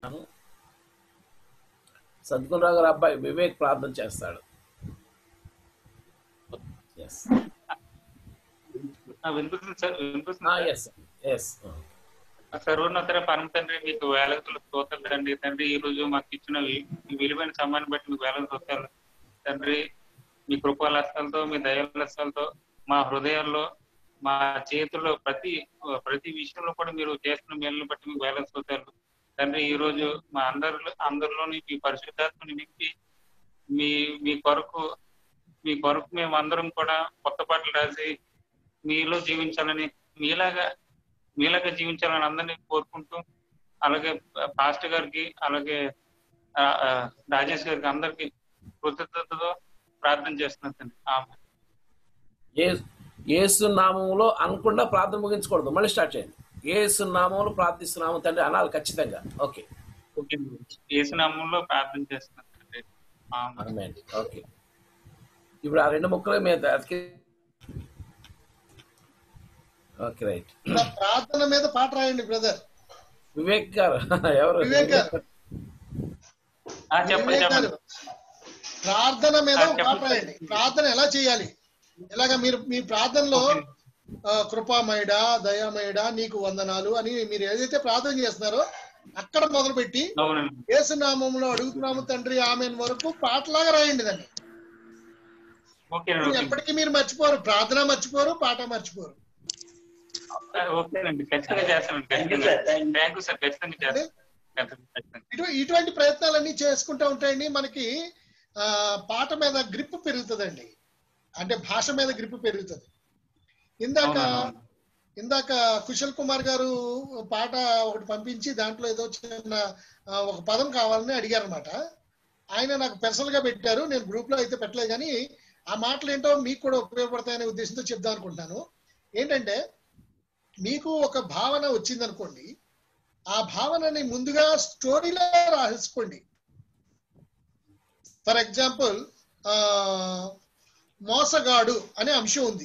సద్గుణరావు గారు అబ్బాయి వివేక్ ప్రార్థన చేస్తాడు ఎస్ ఆ, వినిపిస్తుంది సార్ వినిపిస్తుంది ఎస్ ఎస్ సర్వోన్నతర పరమ తండ్రి మీకు వేలకులు స్తోత్రాలు తండ్రి తండ్రి ఈ రోజు మాకు ఇచ్చిన వి- ఈ విలువైన సమయాన్ని బట్టి మీకు వేల స్తోత్రాలు తండ్రి మీ కృపాలస్తాలతో మీ దయాలస్తాలతో మా హృదయాల్లో మా చేతుల్లో ప్రతి ప్రతి విషయంలో కూడా మీరు చేస్తున్న మేలును బట్టి మీకు వేల స్తోత్రాలు తండ్రి ఈ రోజు మా అందరిలో అందరిలోని మీ పరిశుద్ధాత్మని నింపి మీ మీ కొరకు మీ కొరకు మేము అందరం కూడా కొత్త పాటలు రాసి మీలో జీవించాలని మీలాగా మీలాగా జీవించాలని అందరినీ కోరుకుంటూ అలాగే పాస్టర్ గారికి అలాగే ఆ, ఆ, రాజేష్ గారికి అందరికి కృతజ్ఞతతో ప్రార్థన చేస్తున్నాను తండ్రి ఆమె ఏ- యేసు నామంలో అనకుండా ప్రార్థన ముగించకూడదు మళ్ళీ స్టార్ట్ చేయండి యేసు నామంలో ప్రార్థిస్తున్నాము తండ్రి అనాలి ఖచ్చితంగా ఓకే ఓకే ఏసునామంలో ప్రార్థన చేస్తున్నాను తండ్రి ఆమె ఆమేన్. ఓకే ఇప్పుడు ఆ రెండు ముక్కలు మీద అతికి ఓకే రైట్ ఇలా ప్రార్థన మీద పాట రాయండి బ్రదర్ వివేక్ గారు ఎవరు వివేక్ గారు ఆ, చెప్పండి వివేక్ చెప్పండి గారు ప్రార్థన మీద ఆ, ఒక చెప్పండి. పాట రాయండి ప్రార్థన ఎలా చేయాలి ఎలాగ మీరు మీ ప్రార్థనలో ఆ, కృపామయుడా దయామయుడా నీకు వందనాలు అని మీరు ఏదైతే ప్రార్థన చేస్తున్నారో అక్కడ మొదలుపెట్టి అవునండి యేసునామంలో అడుగుతున్నాము తండ్రి ఆమె వరకు పాటలాగా రాయండి దాన్ని ఓకేనండి ఓకే ఎప్పటికీ మీరు మర్చిపోరు ప్రార్థన మర్చిపోరు పాట మర్చిపోరు ఓకేనండి ఖచ్చితంగా చేస్తానండి ఖచ్చితంగా థ్యాంక్ యూ సార్ ఖచ్చితంగా చేస్తాను ఖచ్చితంగా, ఖచ్చితంగా. ఇటు ఇటువంటి ప్రయత్నాలన్నీ చేసుకుంటూ ఉంటాయండి మనకి ఆ పాట మీద గ్రిప్ పెరుగుతుందండి అంటే భాష మీద గ్రిప్ పెరుగుతుంది ఇందాక అవునవును. ఇందాక కుశల్ కుమార్ గారు పాట ఒకటి పంపించి దాంట్లో ఏదో చిన్న ఆ, ఒక పదం కావాలని అడిగారు అనమాట ఆయన నాకు పర్సనల్ గా పెట్టారు నేను గ్రూప్ లో అయితే పెట్టలేదు కానీ ఆ మాటలు ఏంటో మీకు కూడా ఉపయోగపడతాయనే ఉద్దేశంతో చెప్దాం అనుకుంటున్నాను ఏంటంటే మీకు ఒక భావన వచ్చింది అనుకోండి ఆ భావనని ముందుగా స్టోరీలో రాసుకోండి ఫర్ ఎగ్జాంపుల్ మోసగాడు అనే అంశం ఉంది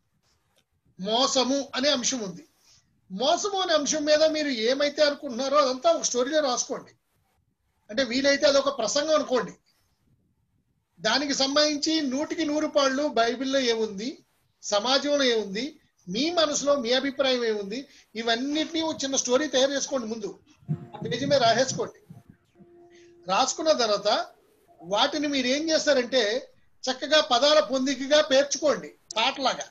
మోసము అనే అంశం ఉంది మోసము అనే అంశం మీద మీరు ఏమైతే అనుకుంటున్నారో అదంతా ఒక స్టోరీలో రాసుకోండి అంటే వీలైతే అదొక ప్రసంగం అనుకోండి దానికి సంబంధించి నూటికి నూరు పాళ్ళు బైబిల్లో ఏముంది సమాజంలో ఏముంది మీ మనసులో మీ అభిప్రాయం ఏముంది ఇవన్నిటినీ ఒక చిన్న స్టోరీ తయారు చేసుకోండి ముందు పేజీ మీద రాసేసుకోండి రాసుకున్న తర్వాత వాటిని మీరు ఏం చేస్తారంటే చక్కగా పదాల పొందికగా పేర్చుకోండి పాటలాగా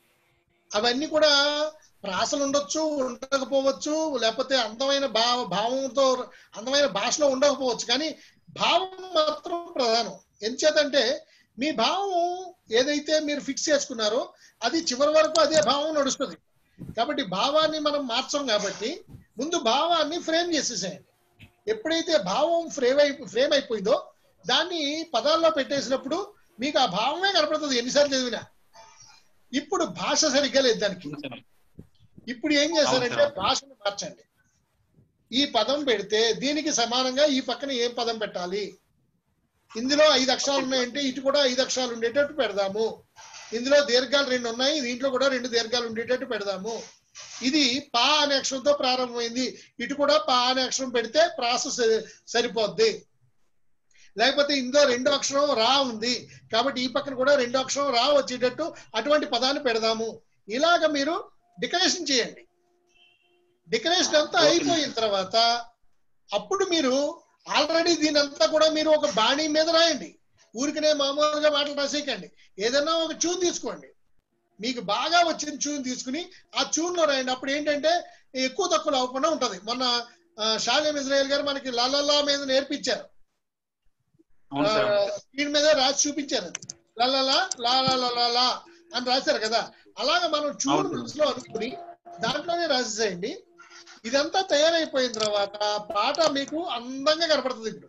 అవన్నీ కూడా ప్రాసలు ఉండొచ్చు ఉండకపోవచ్చు లేకపోతే అందమైన భావ భావంతో అందమైన భాషలో ఉండకపోవచ్చు కానీ భావం మాత్రం ప్రధానం ఎంచేతంటే మీ భావం ఏదైతే మీరు ఫిక్స్ చేసుకున్నారో అది చివరి వరకు అదే భావం నడుస్తుంది కాబట్టి భావాన్ని మనం మార్చం కాబట్టి ముందు భావాన్ని ఫ్రేమ్ చేసేసేయండి ఎప్పుడైతే భావం ఫ్రేమ్ అయి ఫ్రేమ్ అయిపోయిందో దాన్ని పదాల్లో పెట్టేసినప్పుడు మీకు ఆ భావమే కనపడుతుంది ఎన్నిసార్లు చదివినా ఇప్పుడు భాష సరిగ్గా లేదు దానికి ఇప్పుడు ఏం చేశారంటే అవును సార్. భాషను మార్చండి ఈ పదం పెడితే దీనికి సమానంగా ఈ పక్కన ఏం పదం పెట్టాలి ఇందులో ఐదు అక్షరాలు ఉన్నాయంటే ఇటు కూడా ఐదు అక్షరాలు ఉండేటట్టు పెడదాము ఇందులో దీర్ఘాలు రెండు ఉన్నాయి దీంట్లో కూడా రెండు దీర్ఘాలు ఉండేటట్టు పెడదాము ఇది పా అనే అక్షరంతో ప్రారంభమైంది ఇటు కూడా పా అనే అక్షరం పెడితే ప్రాసెస్ సరిపోద్ది లేకపోతే ఇందులో రెండో అక్షరం రా ఉంది కాబట్టి ఈ పక్కన కూడా రెండో అక్షరం రా వచ్చేటట్టు అటువంటి పదాన్ని పెడదాము ఇలాగ మీరు డెకరేషన్ చేయండి డెకరేషన్ అంతా అయిపోయిన తర్వాత అప్పుడు మీరు ఆల్రెడీ దీని అంతా కూడా మీరు ఒక బాణీ మీద రాయండి ఊరికనే మామూలుగా మాటలు రాసేయకండి ఏదైనా ఒక చూన్ తీసుకోండి మీకు బాగా వచ్చిన చూన్ తీసుకుని ఆ చూన్ లో రాయండి అప్పుడు ఏంటంటే ఎక్కువ తక్కువ అవ్వకుండా ఉంటది మొన్న ఆ, షాలేం ఇజ్రాయల్ గారు మనకి లలలా మీద నేర్పించారు అవును సార్ స్క్రీన్ మీద రాసి చూపించారు అది లలలా లా లా లా లా లా అని రాశారు కదా అలాగా మనం చూడు అవును. మనసులో అనుకుని దాంట్లోనే రాసేసేయండి ఇదంతా తయారైపోయిన తర్వాత పాట మీకు అందంగా కనపడుతుంది ఇప్పుడు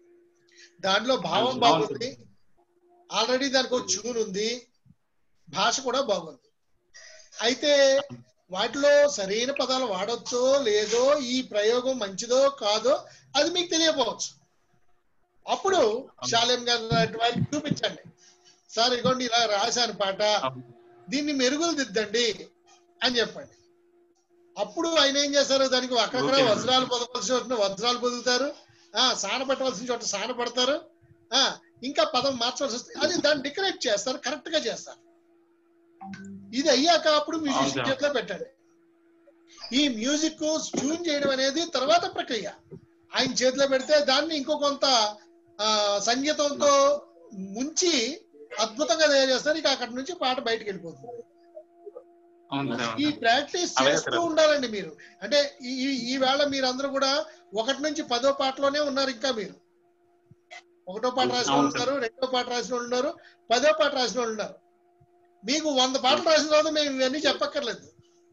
దాంట్లో భావం అవును. బాగుంది ఆల్రెడీ దానికి ఒక చూన్ ఉంది భాష కూడా బాగుంది అయితే వాటిలో సరైన పదాలు వాడొచ్చో లేదో ఈ ప్రయోగం మంచిదో కాదో అది మీకు తెలియకపోవచ్చు అప్పుడు శాలెం గారు లాంటి వారికి చూపించండి సార్ ఇగోండి ఇలా రాశాను పాట దీన్ని మెరుగులు దిద్దండి అని చెప్పండి అప్పుడు ఆయన ఏం చేస్తారు దానికి అక్కడక్కడ Okay. వజ్రాలు పొదవలసిన చోట వజ్రాలు పొదుగుతారు ఆ సాన పట్టవలసిన చోట సాన పడతారు ఆ ఇంకా పదం మార్చవలసి వస్తుంది అది దాన్ని డికరేట్ చేస్తారు కరెక్ట్ గా చేస్తారు ఇది అయ్యాక అప్పుడు మ్యూజిషియన్ అవును. చేతిలో పెట్టండి ఈ మ్యూజిక్ ట్యూన్ చేయడం అనేది తర్వాత ప్రక్రియ ఆయన చేతిలో పెడితే దాన్ని ఇంకో కొంత ఆ, సంగీతంతో ముంచి అద్భుతంగా తయారు చేస్తారు ఇక అక్కడి నుంచి పాట బయటకు వెళ్ళిపోతుంది అవును సార్ ఈ ప్రాక్టీస్ అవే చేస్తూ సార్. ఉండాలండి మీరు అంటే ఈ ఈ- ఈ వేళ మీరందరూ కూడా ఒకటి నుంచి పదో పాటలోనే ఉన్నారు ఇంకా మీరు ఒకటో పాట రాసిన వాళ్ళు అవును సార్. ఉన్నారు రెండో పాట రాసిన వాళ్ళు ఉన్నారు పదో పాట రాసిన వాళ్ళు ఉన్నారు మీకు వంద పాటలు రాసిన తర్వాత మేము ఇవన్నీ చెప్పక్కర్లేదు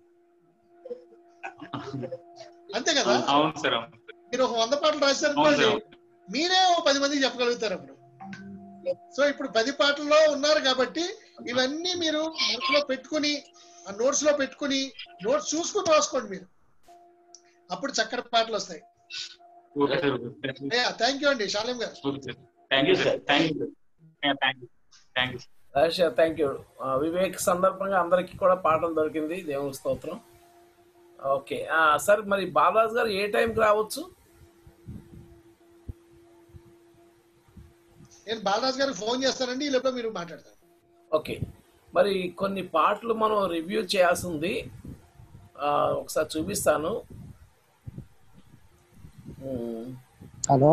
అంతే కదా అవును సార్ అవును సార్. మీరు ఒక వంద పాటలు అవును రాశారనుకోండి సార్ మీరే ఓ పది మందికి చెప్పగలుగుతారు అప్పుడు సో ఇప్పుడు పది పాటల్లో ఉన్నారు కాబట్టి ఇవన్నీ మీరు మనసులో పెట్టుకుని ఆ నోట్స్ లో పెట్టుకుని నోట్స్ చూసుకుని రాసుకోండి మీరు అప్పుడు చక్కటి పాటలు వస్తాయి okay sir okay thank you అండి శాలేం గారు sir thank you sir thank you sir thank you thank you Rajesh thank you Vivek సందర్భంగా అందరికీ కూడా పాఠం దొరికింది దేవుని స్తోత్రం ఓకే సార్ మరి బాలరాజు గారు ఏ టైంకి రావచ్చు నేను బాలరాజు గారికి ఫోన్ చేస్తానండి ఈ లోపల మీరు మాట్లాడతారు ఓకే మరి కొన్ని పాటలు మనం రివ్యూ చేయాల్సి ఉంది ఆ, ఒకసారి చూపిస్తాను ఉమ్. హలో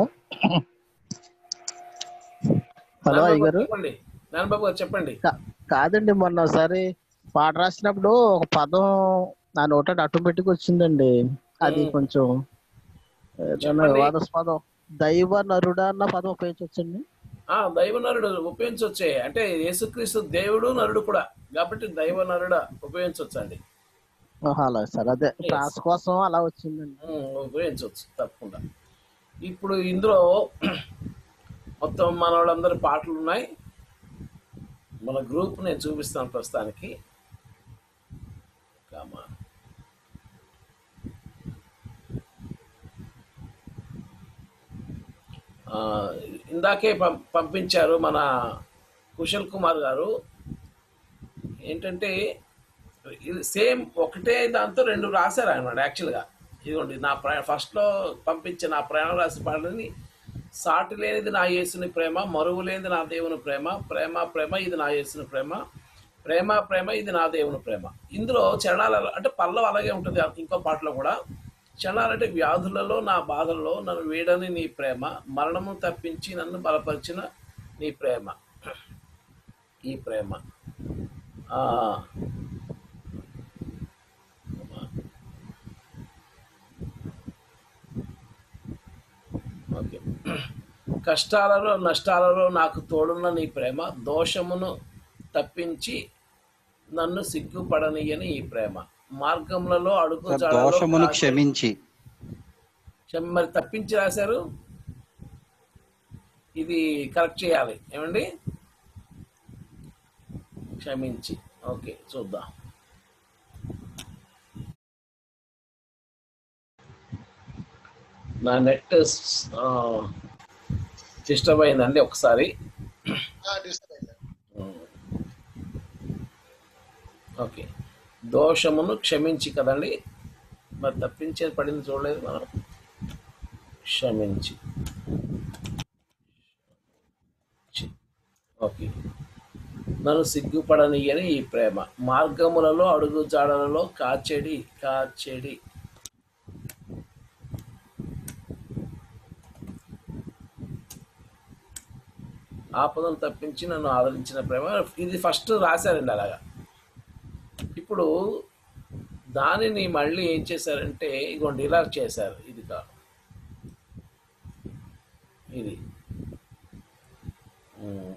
హలో నాన్నబాబు అయ్య గారు చెప్పండి నాన్నబాబు గారు చెప్పండి కా- కాదండి మొన్న ఒకసారి పాట రాసినప్పుడు ఒక పదం నా నోట ఆటోమేటిక్ వచ్చిందండి అది మ్మ్. కొంచెం ఏదైనా చెప్పండి. వివాదాస్పదం దైవ నరుడా అన్న పదం ఉపయోగించవచ్చండి ఆ దైవ నరుడు ఉపయోగించవచ్చే అంటే యేసుక్రీస్తు దేవుడు నరుడు కూడా కాబట్టి దైవ నరుడ ఉపయోగించవచ్చండి ఆహా, అలా సార్ అదే Yes. క్లాస్ కోసం అలా వచ్చిందండి ఉమ్, ఉపయోగించవచ్చు తప్పకుండా ఇప్పుడు ఇందులో మొత్తం మన వాళ్ళందరి పాటలు ఉన్నాయి మన గ్రూప్ నేను చూపిస్తాను ప్రస్తుతానికి కామా ఆ, ఇందాకే పం- పంపించారు మన కుశల్ కుమార్ గారు ఏంటంటే ఇది సేమ్ ఒకటే దాంతో రెండు రాశారు అనమాట యాక్చువల్గా ఇదిగోండి నా ప్రయాణ ఫస్ట్లో పంపించిన నా ప్రయాణం రాసి పాటని సాటి లేనిది నా యేసుని ప్రేమ మరువు లేనిది నా దేవుని ప్రేమ ప్రేమ ప్రేమ ఇది నా యేసుని ప్రేమ ప్రేమ ప్రేమ ఇది నా దేవుని ప్రేమ ఇందులో చరణాలు అలా- అంటే పల్లవ అలాగే ఉంటుంది ఇంకో పాటలో కూడా చరణాలు అంటే వ్యాధులలో నా బాధల్లో నన్ను వీడని నీ ప్రేమ మరణము తప్పించి నన్ను బలపరిచిన నీ ప్రేమ ఈ ప్రేమ ఆ, ఓకే కష్టాలలో నష్టాలలో నాకు తోడున్న నీ ప్రేమ దోషమును తప్పించి నన్ను సిగ్గుపడనీయని ఈ ప్రేమ మార్గములలో అడుగు సార్ జాడలో దోషమును కాచే- క్షమించి క్షమ- మరి తప్పించి రాశారు ఇది కరెక్ట్ చేయాలి ఏమండి క్షమించి ఓకే చూద్దాం నా నెట్ డిస్టర్బ్ అయిందండి ఒకసారి డిస్టర్బ్ అయింది ఓకే దోషమును క్షమించి కదండి మరి తప్పించేది పడింది చూడలేదు మనం క్షమించి చి- ఓకే నన్ను సిగ్గుపడనియని ఈ ప్రేమ మార్గములలో అడుగు జాడలలో కాచెడి కాచెడి ఆపదను తప్పించి నన్ను ఆదరించిన ప్రేమ ఇది ఫస్ట్ రాశారండి అలాగా ఇప్పుడు దానిని మళ్ళీ ఏం చేశారంటే ఇగోండి ఇలా చేశారు ఇది కాదు ఇది ఉమ్.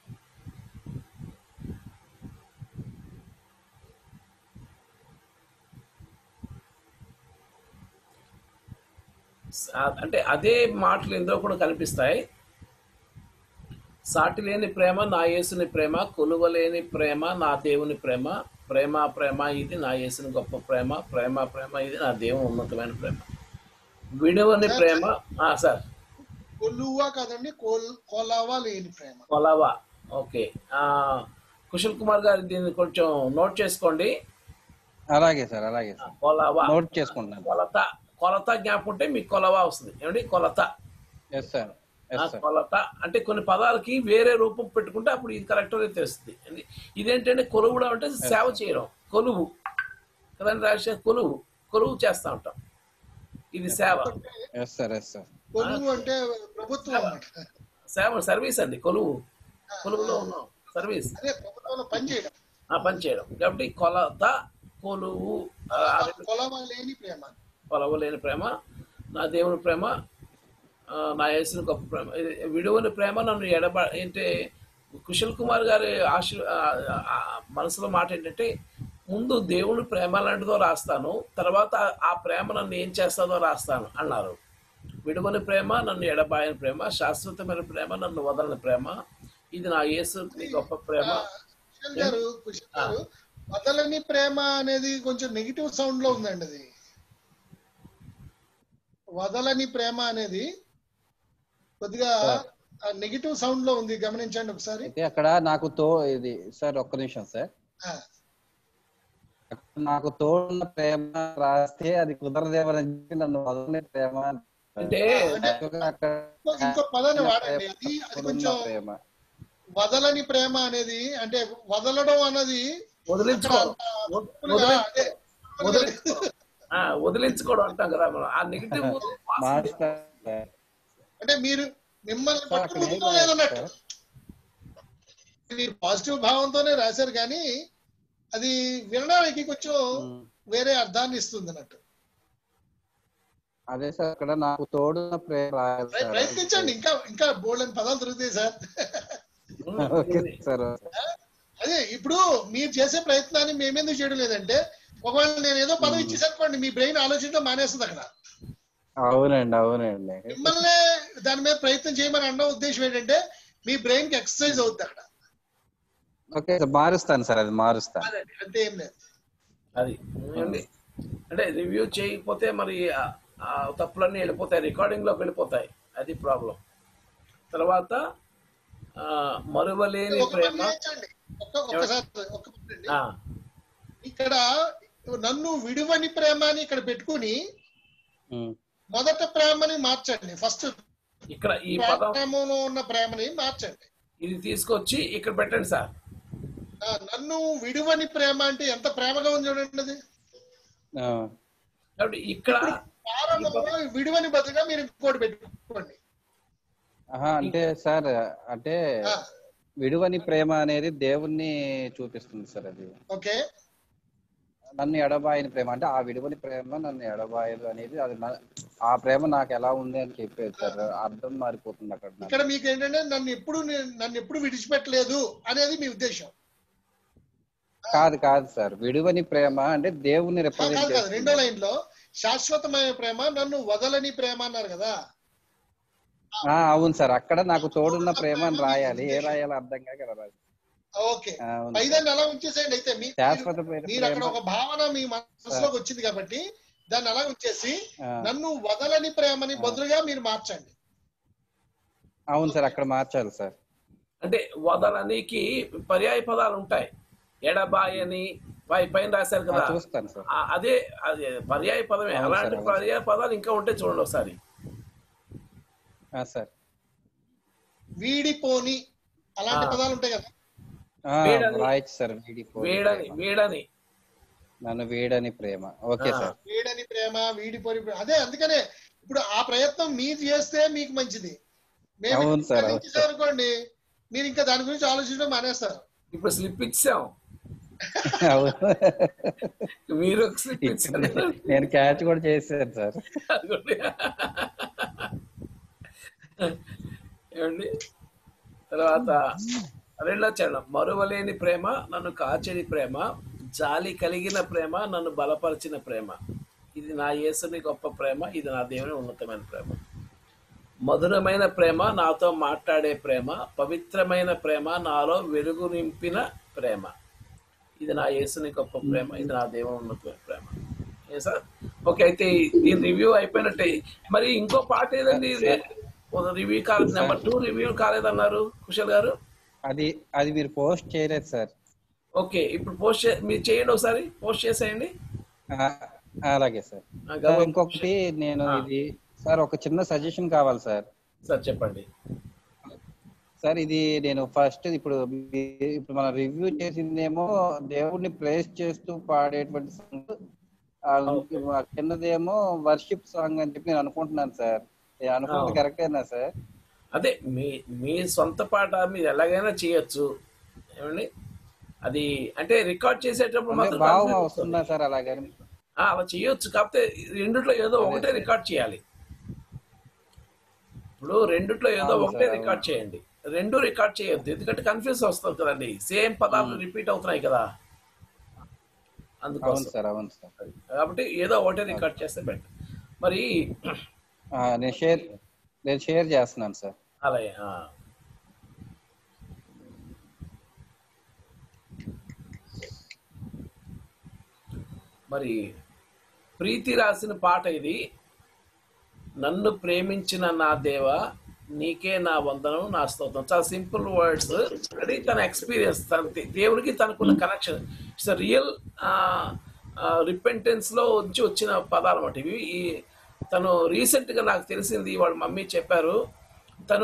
సా- అంటే అదే మాటలు ఇందులో కూడా కనిపిస్తాయి సాటి లేని ప్రేమ నా యేసుని ప్రేమ కొలువలేని ప్రేమ నా దేవుని ప్రేమ ప్రేమ ప్రేమ ఇది నా యేసుని గొప్ప ప్రేమ ప్రేమ ప్రేమ ఇది నా దేవుని ఉన్నతమైన ప్రేమ విడువని ప్రేమ ఆ, సార్ కొలువా కాదండి కోల్ కోలావా లేని ప్రేమ కొలవా ఓకే ఆ, కుశల్ కుమార్ గారు దీన్ని కొంచెం నోట్ చేసుకోండి అలాగే సార్ అలాగే సార్ కొలవ నోట్ చేసుకుంటున్నాను కొలత కొలత జ్ఞాపకం ఉంటే మీకు కొలవ వస్తుంది ఏమండి కొలత ఎస్ సార్ ఆ ఎస్ సార్ కొలత అంటే కొన్ని పదాలకి వేరే రూపం పెట్టుకుంటే అప్పుడు ఇది కరెక్ట్ అనేది తెలుస్తుంది ఇది- ఇదేంటంటే కొలువుడు అంటే సేవ చేయడం కొలువు కదండి రాజశేఖర్ కొలువు కొలువు చేస్తా ఉంటాం ఇది సేవ ఎస్ సార్ ఎస్ సార్ కొలువు అంటే ప్రభుత్వం అన్నమాట సేవ సర్వీస్ అండి కొలువు కొలువులో ఉన్నాం సర్వీస్ అదే ప్రభుత్వంలో పనిచేయడం ఆ పని చేయడం కాబట్టి కొలత కొలువు ఆ, ఆ రెండు కొలవ లేని ప్రేమ కొలవ లేని ప్రేమ నా దేవుని ప్రేమ ఆ, నా యేసుని గొప్ప ప్రేమ ఇది విడువని ప్రేమ నన్ను ఎడబ ఏంటి కుశల్ కుమార్ గారి ఆశ ఆ, ఆ, మనసులో మాట ఏంటంటే ముందు దేవుని ప్రేమ లాంటిదో రాస్తాను తర్వాత ఆ- ఆ ప్రేమ నన్ను ఏం చేస్తుందో రాస్తాను అన్నారు విడువని ప్రేమ నన్ను ఎడబాయని ప్రేమ శాశ్వతమైన ప్రేమ నన్ను వదలని ప్రేమ ఇది నా యేసు గొప్ప ప్రేమ కుశల్ గారు కుశల్ గారు వదలని ప్రేమ అనేది కొంచెం నెగిటివ్ సౌండ్ లో ఉందండి అది వదలని ప్రేమ అనేది కొద్దిగా నెగిటివ్ సౌండ్ లో ఉంది గమనించండి ఒకసారి అయితే అక్కడ నాకు తో ఇది సార్ ఒక్క నిమిషం సార్ ఆ, అక్కడ నాకు తోడున్న ప్రేమ రాస్తే అది కుదరదేమని చెప్పి నన్ను వదలని ప్రేమ అంటారు. అంటే అక్కడ ఇంకో- ఇంకో పదాన్ని వాడండి అది అది తోడున్న కొంచెం ప్రేమ వదలని ప్రేమ అనేది అంటే వదలడం అన్నది వదిలించుకో సింపుల్గా అదే వదిలించుకో ఆ, వదిలించుకోవడం అంటాం కదా మనం ఆ నెగిటివ్ మాస్టర్ అంటే మీరు మిమ్మల్ని సార్, అక్కడ ఏం పట్టుకుంటున్నాం లేదన్నట్టు రాశారు మీరు పాజిటివ్ భావంతోనే రాశారు కానీ అది వినడానికి కొంచెం ఉమ్. వేరే అర్థాన్ని ఇస్తుంది అన్నట్టు అదే సార్ అక్కడ నాకు తోడున్న ప్రేమ రాయాలి ప్రయ- సార్ ప్రయత్నించండి ఇంకా ఇంకా బోల్డ్ అని పదాలు దొరుకుతాయి సార్ ఓకే సార్ అదే ఇప్పుడు మీరు చేసే ప్రయత్నాన్ని మేమెందుకు చేయడం లేదంటే ఒకవేళ నేను ఏదో పదం ఇచ్చేసనుకోండి మీ బ్రెయిన్ ఆలోచించడం మానేస్తుంది అక్కడ అవునండి అవునండి మిమ్మల్ని దాని మీద ప్రయత్నం చేయమని అన్న ఉద్దేశం ఏంటంటే మీ బ్రెయిన్ కి ఎక్సర్సైజ్ అవుతుంది అక్కడ ఓకే సార్ మారుస్తాను సార్ అది మారుస్తాను అదే అంతే ఏం లేదు అది ఏమండి? అంటే రివ్యూ చేయకపోతే మరి ఆ- ఆ తప్పులన్నీ వెళ్ళిపోతాయి రికార్డింగ్ లోకి వెళ్ళిపోతాయి అది ప్రాబ్లం తర్వాత ఆ, మరువలేని ఒక ప్రేమ పని చేయించండి. ఒక్క- ఒక్కసారి ఒక్క పని అండి. ఆ, ఇక్కడ నన్ను విడువని ప్రేమ అని ఇక్కడ పెట్టుకుని ఉమ్. మొదట ప్రేమని మార్చండి ఫస్ట్ ఇక్కడ ఈ పదం ప్రేమలో ఉన్న ప్రేమని మార్చండి ఇది తీసుకొచ్చి ఇక్కడ పెట్టండి సార్ ఆ, నన్ను విడువని ప్రేమ అంటే ఎంత ప్రేమగా ఉంది చూడండి అది ఆ. కాబట్టి ఇక్కడ ప్రారంభంలో విడువని బదులుగా మీరు ఇంకోటి పెట్టుకోండి ఆహా, అంటే సార్ అంటే ఆ, విడువని ప్రేమ అనేది దేవుణ్ణి చూపిస్తుంది సార్ అది ఓకే నన్ను ఎడబాయని ప్రేమ అంటే ఆ విడువని ప్రేమ నన్ను ఎడబాయదు అనేది అది నా- ఆ ప్రేమ నాకు ఎలా ఉంది అని చెప్పేది సార్ అర్థం మారిపోతుంది అక్కడ నాకు. ఇక్కడ మీకు ఏంటంటే నన్ను ఎప్పుడు నే- నన్ను ఎప్పుడు విడిచిపెట్టలేదు అనేది మీ ఉద్దేశం కాదు కాదు సార్ విడువని ప్రేమ అంటే దేవుణ్ణి ఆ, కాదు రిప్రజెంట్ కాదు రెండో లైన్ లో శాశ్వతమైన ప్రేమ నన్ను వదలని ప్రేమ అన్నారు కదా అవును సార్ అక్కడ నాకు తోడున్న ప్రేమ అని రాయాలి ఏ రాయాలో అర్థం కాక ఇలా రాయాలి. ఓకే ఆ, అవును సార్. పైదాన్ని అలా ఉంచేసేయండి అయితే మీ శాశ్వత మీరు- ప్రేమ మీరు అక్కడ ఒక భావన మీ మనసులోకి వచ్చింది కాబట్టి దాన్ని అలా ఉంచేసి ఆ, నన్ను వదలని ప్రేమని బదులుగా మీరు మార్చండి అవును సార్ అక్కడ మార్చాలి సార్ అంటే వదలనికి పర్యాయ పదాలు ఉంటాయి ఎడబాయని పై పైన రాశారు ఆ, కదా చూస్తాను సార్ ఆ, అదే అదే పర్యాయ పదమే అవును అలాంటి సార్, అవును పర్యాయ పదాలు ఇంకా ఉంటే చూడండి ఒకసారి ఆ, సార్ వీడిపోని అలాంటి ఆ. పదాలు ఉంటాయి కదా ఆ, వీడని- రాయొచ్చు సార్ వీడిపోని వేడని ప్రేమ. వేడని నన్ను వీడని ప్రేమ ఓకే ఆ. సార్ వీడని ప్రేమ వీడిపోని ప్రేమ అదే అందుకనే ఇప్పుడు ఆ ప్రయత్నం మీరు చేస్తే మీకు మంచిది మేము అవును సార్, ఇక్కడ అవును నుంచి అనుకోండి మీరు ఇంకా దాని గురించి ఆలోచించడం మానేస్తారు ఇప్పుడు స్లిప్ ఇచ్చాం అవును. మీరు ఒక స్లిప్ ఇచ్చారు నేను క్యాచ్ కూడా చేశాను సార్ అదిగోండి. ఏమండి తర్వాత రెండో చరణం మరువలేని ప్రేమ నన్ను కాచని ప్రేమ జాలి కలిగిన ప్రేమ నన్ను బలపరిచిన ప్రేమ ఇది నా యేసుని గొప్ప ప్రేమ ఇది నా దేవుని ఉన్నతమైన ప్రేమ మధురమైన ప్రేమ నాతో మాట్లాడే ప్రేమ పవిత్రమైన ప్రేమ నాలో వెలుగు నింపిన ప్రేమ ఇది నా యేసుని గొప్ప ప్రేమ ఇది నా దేవుని ఉన్నతమైన ప్రేమ ఏ సార్ ఓకే అయితే దీని రివ్యూ అయిపోయినట్టే మరి ఇంకో పాట ఏదండి రివ్యూ కాలేదు నెంబర్ టూ రివ్యూ కాలేదన్నారు కుశల్ గారు అది అది మీరు పోస్ట్ చేయలేదు సార్ ఓకే ఇప్పుడు పోస్ట్ చే మీరు చేయండి ఒకసారి పోస్ట్ చేసేయండి ఆ, అలాగే సార్ ఆ, సార్ గబగబా ఇంకొకటి నేను ఆ. ఇది సార్ ఒక చిన్న సజెషన్ కావాలి సార్ సార్ చెప్పండి సార్ ఇది నేను ఫస్ట్ ఇప్పుడు మీ- ఇప్పుడు మనం రివ్యూ చేసిందేమో దేవుడిని ప్రేస్ చేస్తూ పాడేటువంటి సాంగ్ ఆ ఆ కిందదేమో వర్షిప్ సాంగ్ అని చెప్పి నేను అనుకుంటున్నాను సార్ నేను అనుకున్నది అవును. కరెక్టేనా సార్ అదే మీ మీ సొంత పాట మీరు ఎలాగైనా చేయొచ్చు ఏమండి అది అంటే రికార్డ్ చేసేటప్పుడు అంటే మాత్రం భావం confidence వస్తుందా వస్తుంది. సార్ అలాగని ఆ, అలా చేయొచ్చు కాకపోతే రెండిట్లో ఏదో అదే ఒకటే సార్. రికార్డ్ చేయాలి ఇప్పుడు రెండిట్లో ఏదో అవును ఒకటే సార్, రికార్డ్ అవును. చేయండి రెండు రికార్డ్ చేయొద్దు ఎందుకంటే కన్ఫ్యూజ్ వస్తుంది కదండి సేమ్ పదాలు రిపీట్ అవుతున్నాయి కదా అవును అందుకోసం సార్ అవును సార్ కాబట్టి ఏదో ఒకటే రికార్డ్ చేస్తే బెటర్ మరి ఆ, నేను షేర్ నేను షేర్ చేస్తున్నాను సార్ అలాగే ఆ. మరి ప్రీతి రాసిన పాట ఇది నన్ను ప్రేమించిన నా దేవ నీకే నా వందనం నా స్తోత్రం చాలా సింపుల్ వర్డ్స్ అది తన ఎక్స్పీరియన్స్ తన దే- దేవునికి తనకున్న కనెక్షన్ ఇట్స్ రియల్ రిపెంటెన్స్ లో వచ్చి వచ్చిన పదాలు అన్నమాట ఇవి ఈ తను రీసెంట్ గా నాకు తెలిసింది వాళ్ళ మమ్మీ చెప్పారు తను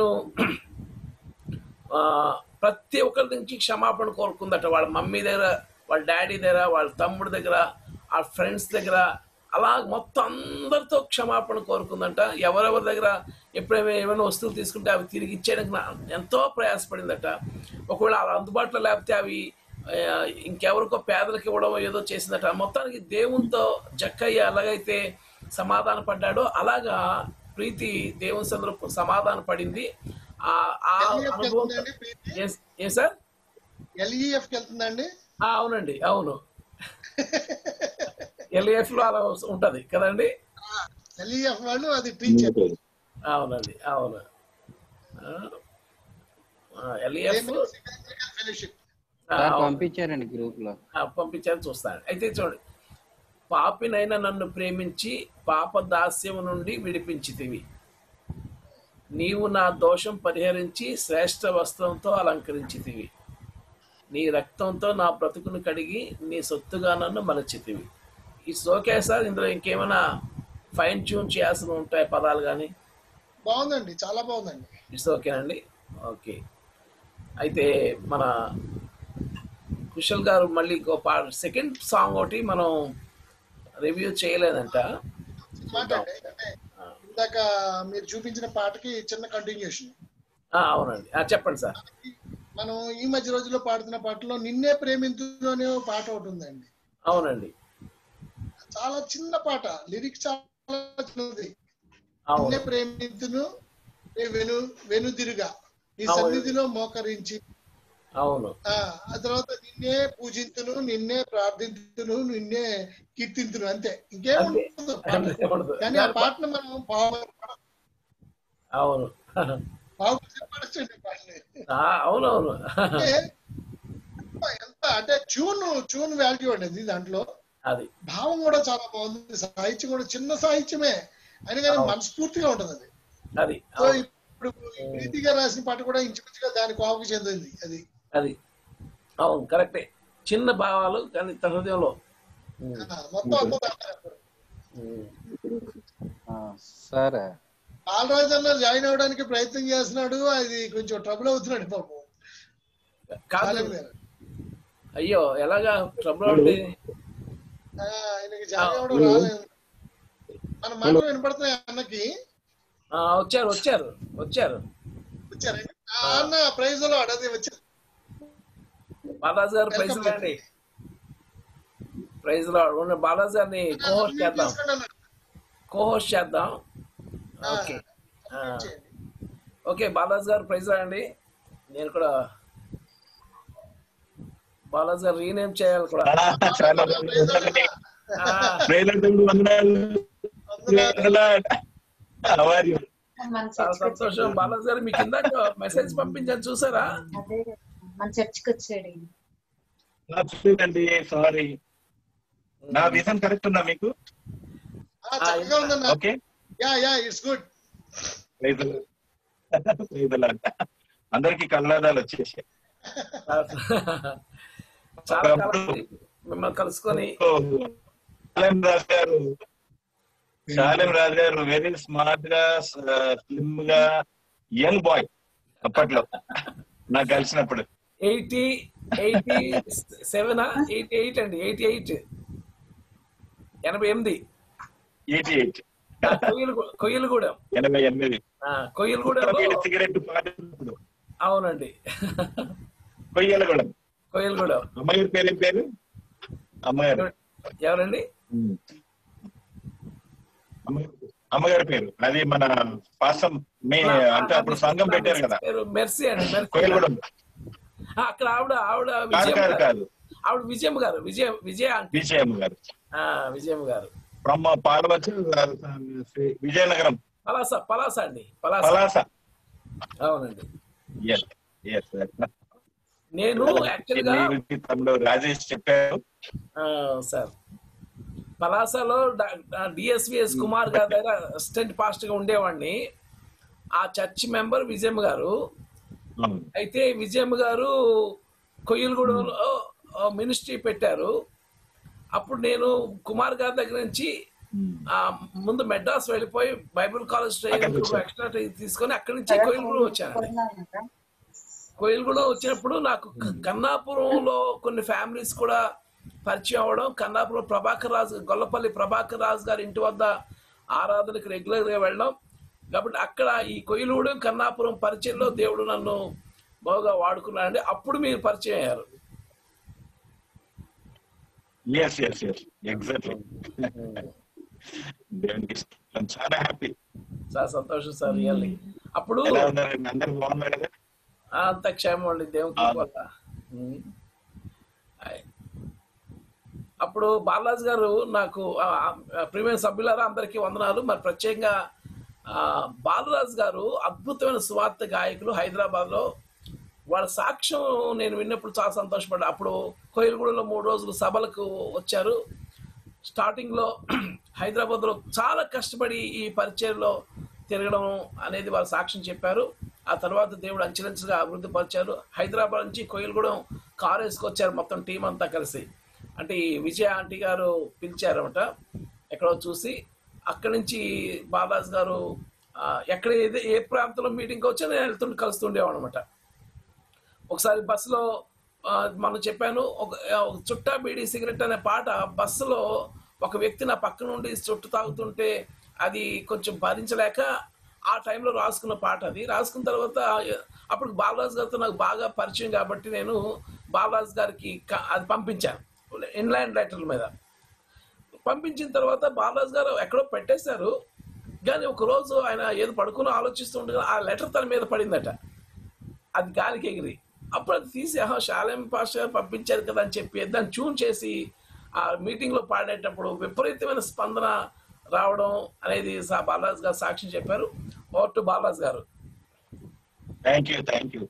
ఆ, ప్రతి ఒక్కరి నుంచి క్షమాపణ కోరుకుందట వాళ్ళ మమ్మీ దగ్గర వాళ్ళ డాడీ దగ్గర వాళ్ళ తమ్ముడి దగ్గర ఆ ఫ్రెండ్స్ దగ్గర అలా మొత్తం అందరితో క్షమాపణ కోరుకుందంట ఎవరెవరి దగ్గర ఎప్పుడైనా ఏమైనా వస్తువులు తీసుకుంటే అవి తిరిగి ఇచ్చేయడానికి నా- ఎంతో ప్రయాసపడిందట ఒకవేళ అలా అందుబాటులో లేకపోతే అవి ఆ, ఇంకెవరికో పేదలకు ఇవ్వడం ఏదో చేసిందట మొత్తానికి దేవునితో జక్కయ్య ఎలాగైతే సమాధాన పడ్డాడో అలాగా ప్రీతి దేవుని సందరూ సమాధాన పడింది ఆ ఆ ఎల్ఈఎఫ్ అనుభవం వెళ్తుందండి ప్రీతి ఏ- ఏ సార్ ఎల్ఈఎఫ్ వెళ్తుందండి ఆ, అవునండి అవును ఎల్ఏఎఫ్ లో అలా వస్తు- ఉంటది కదండి ఎల్ఈఎఫ్ వాళ్ళు అది టీచర్ అవునండి అవును ఎల్ఏఎఫ్ ఫెలోషిప్ సార్ పంపించారండి గ్రూప్ లో పంపించాలని చూస్తాను అయితే చూడండి పాపినైనా నన్ను ప్రేమించి పాప దాస్యము నుండి విడిపించితివి నీవు నా దోషం పరిహరించి శ్రేష్ఠ వస్త్రంతో అలంకరించితివి నీ రక్తంతో నా బ్రతుకును కడిగి నీ సొత్తుగా నన్ను మలచితివి ఈ ఓకే సార్ ఇందులో ఇంకేమైనా ఫైన్ ట్యూన్ చేయాల్సి ఉంటాయి పదాలు కానీ బాగుందండి చాలా బాగుందండి ఇట్స్ ఓకేనండి ఓకే అయితే మన కుశల్ గారు మళ్ళీ ఇంకో పా సెకండ్ సాంగ్ ఒకటి మనం రివ్యూ చేయలేదంట మాట అండి అంటే ఇందాక మీరు చూపించిన పాటకి చిన్న కంటిన్యూషన్ ఆ, అవునండి ఆ, చెప్పండి సార్ మనం ఈ మధ్య రోజుల్లో పాడుతున్న పాటలో నిన్నే ప్రేమించు అనే ఓ పాట ఒకటి ఉందండి అవునండి చాలా చిన్న పాట లిరిక్స్ చాలా చిన్నది నిన్నే అవును ప్రేమించును నే వెను వెనుదిరుగా నీ అవును. సన్నిధిలో మోకరించి అవును ఆ ఆ తర్వాత నిన్నే పూజింతును నిన్నే ప్రార్థించును నిన్నే కీర్తింతును అంతే ఇంకేముండదు పాట. అంతే ఉండదు. కానీ ఆ పాటను మనం బాగా అవును బాగా పాడచ్చండి పాటని ఆ, అవునవును అంటే ఎంత అంటే ట్యూన్ ట్యూన్ వాల్యూ అండి దాంట్లో అది భావం కూడా చాలా బాగుంది సాహిత్యం కూడా చిన్న సాహిత్యమే అయినా కానీ అవును. మనస్ఫూర్తిగా ఉంటది అది అది సో అవును ఇప్పుడు ఈ ప్రీతిగా రాసిన పాట కూడా ఇంచుమించుగా దాని కోపకు చెందింది అది అది అవును కరెక్టే చిన్న భావాలు కానీ తన హృదయంలో ఉమ్, ఆ, మొత్తం అంతా దాంట్లో. ఉమ్. ఆ, సరే బాలరాజు అన్న జాయిన్ అవ్వడానికి ప్రయత్నం చేస్తున్నాడు అది కొంచెం ట్రబుల్ అవుతున్నాడు పాపం కాదు బాలయ్య గారు. అయ్యో ఎలాగా ట్రబుల్ అంటే ఆ, ఆయనకి జాయిన్ అవ్వడం రాలేదు మన మాటలు వినపడుతున్నాయి అన్నకి ఆ, వచ్చారు వచ్చారు వచ్చారు వచ్చారండి ఆ, అన్న ప్రైజ్ లో అడది వచ్చారు బాలాజీ గారు ప్రైజ్ Welcome, రండి ప్రైజ్ లో ఉన్న బాలాజీ గారిని కోహోస్ట్ చేద్దాం తీసుకోండి అన్న. కోహోస్ట్ చేద్దాం ఆ, ఓకే ఆ, చేయండి. ఓకే బాలాజీ గారు ప్రైజ్ రండి నేను కూడా బాలాజీ గారు రీనేమ్ చేయాలి కూడా చాలా ప్రైజ్ అన్న. ఆ, ప్రేలండి వందనాలు వందనాలు. How are you? మన చాలా చర్చికి వచ్చాడు సంతోషం బాలాజీ గారు మీకు ఇందాక మెసేజ్ పంపించాను చూసారా అదే మన చర్చికి వచ్చాడు ఈయన. అండి సారీ నా విజన్ కరెక్ట్ ఉందా మీకు ఆ, చక్కగా ఉందన్న okay yeah yeah it's good అందరికి కళ్ళాదాలు వచ్చేసి చాలా కాలం అయింది మిమ్మల్ని కలుసుకొని శాలిం రాజు గారు శాలిం రాజు గారు వెరీ స్మార్ట్ గా స్లిమ్ గా యంగ్ బాయ్ అప్పట్లో నాకు కలిసినప్పుడు eighty eighty seven eighty eight అండి ఎయిటీ ఎయిట్ ఎనభై ఎనిమిది ఎయిటీ ఎయిట్ ఆ, కొయ్యలు కొయ్యలగూడెం ఎనభై ఎనిమిది ఆ, కొయ్యలగూడెంలో సిగరెట్ పాడేటప్పుడు అవునండి కొయ్యలు కూడా కొయ్యలగూడెం అమ్మగారి పేరు ఏం పేరు అమ్మగారు ఎవరండి ఉమ్. అమ్మగారి- అమ్మగారి పేరు అది మన పాసం మీ అంటే అప్పుడు సంఘం పెట్టారు కదా పేరు మెర్సీ అండి మెర్సీ కొయ్యలగూడెం ఆ, అక్కడ ఆవిడ ఆవిడ కాదు విజయం కాదు గారు కాదు ఆవిడ విజయం గారు విజయ విజయ ఆంటీ విజయమ్మ గారు ఆ, విజయం గారు ఫ్రమ్ పాలవచ్చ విజయనగరం పలాస పలాస అండి పలాస పలాస అవునండి ఎస్ ఎస్ నేను యాక్చువల్ గా తమ్ముడు రాజేష్ చెప్పారు ఆ, సార్ పలాసలో డిఎస్విఎస్ కుమార్ గారి దగ్గర అసిస్టెంట్ పాస్ట్ గా ఉండేవాడిని ఆ చర్చ్ మెంబర్ విజయమ్మ గారు అవును. అయితే విజయమ్మ గారు కొయ్యలగూడెంలో మినిస్ట్రీ పెట్టారు అప్పుడు నేను కుమార్ గారి దగ్గర నుంచి ఆ, ముందు మెడ్రాస్ వెళ్ళిపోయి బైబిల్ కాలేజ్ అక్కడికి వచ్చారు. ఎక్స్ట్రా తీసుకొని అక్కడి నుంచి కొయ్యలగూడెం వచ్చాను కోయిలగూడెం వచ్చినప్పుడు నాకు క- కన్నాపురంలో కొన్ని ఫ్యామిలీస్ కూడా పరిచయం అవ్వడం కన్నాపురం ప్రభాకర్ రాజు గొల్లపల్లి ప్రభాకర్ రాజు గారి ఇంటి వద్ద ఆరాధనకి రెగ్యులర్ గా వెళ్ళడం కాబట్టి అక్కడ ఈ కొయిలగూడెం కన్నాపురం పరిచయంలో దేవుడు నన్ను బాగా వాడుకున్నాడండి అప్పుడు మీరు పరిచయం అయ్యారు ఎస్ ఎస్ ఎస్ ఎగ్జాక్ట్లీ దేవునికి ఇష్టం. చాలా హ్యాపీ చాలా సంతోషం సార్ రియల్లీ అప్పుడు ఎలా ఉన్నారు అందరు బాగున్నారు కదా ఆ, అంత క్షేమం అండి దేవుని కృప వల్ల. ఉమ్. ఆయ్. అప్పుడు బాలాజీ గారు నాకు ప్రీమియం సభ్యులారా అందరికీ వందనాలు మరి ప్రత్యేకంగా ఆ, బాలరాజు గారు అద్భుతమైన సువార్త గాయకులు హైదరాబాద్ లో వాళ్ళ సాక్ష్యం నేను విన్నప్పుడు చాలా సంతోషపడ్డా అప్పుడు కోయిలగూడలో మూడు రోజులు సభలకు వచ్చారు స్టార్టింగ్ లో హైదరాబాద్ లో చాలా కష్టపడి ఈ పరిచయంలో తిరగడం అనేది వారు సాక్ష్యం చెప్పారు ఆ తర్వాత దేవుడు అంచెలంచెలుగా అభివృద్ధి పరిచారు హైదరాబాద్ నుంచి కోయిలగూడెం కారు వేసుకొచ్చారు మొత్తం టీం అంతా కలిసి అంటే ఈ విజయ ఆంటీ గారు పిలిచారన్నమాట ఎక్కడో చూసి అక్కడి నుంచి బాలాజ్ గారు ఆ, ఎక్కడ ఏది ఏ ప్రాంతంలో మీటింగ్కి వచ్చా నేను వెళ్తుండే కలుస్తుండేవాడు అనమాట ఒకసారి బస్సులో ఆ, మనం చెప్పాను ఒక ఒక చుట్టా బీడీ సిగరెట్ అనే పాట బస్సులో ఒక వ్యక్తి నా పక్క నుండి చుట్టు తాగుతుంటే అది కొంచెం భరించలేక ఆ టైంలో రాసుకున్న పాట అది రాసుకున్న తర్వాత అప్పుడు బాలరాజు గారితో నాకు బాగా పరిచయం కాబట్టి నేను బాలరాజు గారికి క- అది పంపించాను ఇన్లాండ్ లెటర్ల మీద పంపించిన తర్వాత బాలరాజు గారు ఎక్కడో పెట్టేశారు కానీ ఒక రోజు ఆయన ఏదో పడుకుని ఆలోచిస్తుండగా ఆ లెటర్ తన మీద పడిందట అది గాలికి ఎగిరి అప్పుడు అది తీసి ఆహా శాలేం పాస్టర్ గారు పంపించారు కదా అని చెప్పి దాన్ని ట్యూన్ చేసి ఆ మీటింగ్ లో పాడేటప్పుడు విపరీతమైన స్పందన రావడం అనేది సా- బాలరాజు గారు సాక్ష్యం చెప్పారు ఓవర్ టు బాలరాజు గారు థ్యాంక్ యూ థ్యాంక్ యూ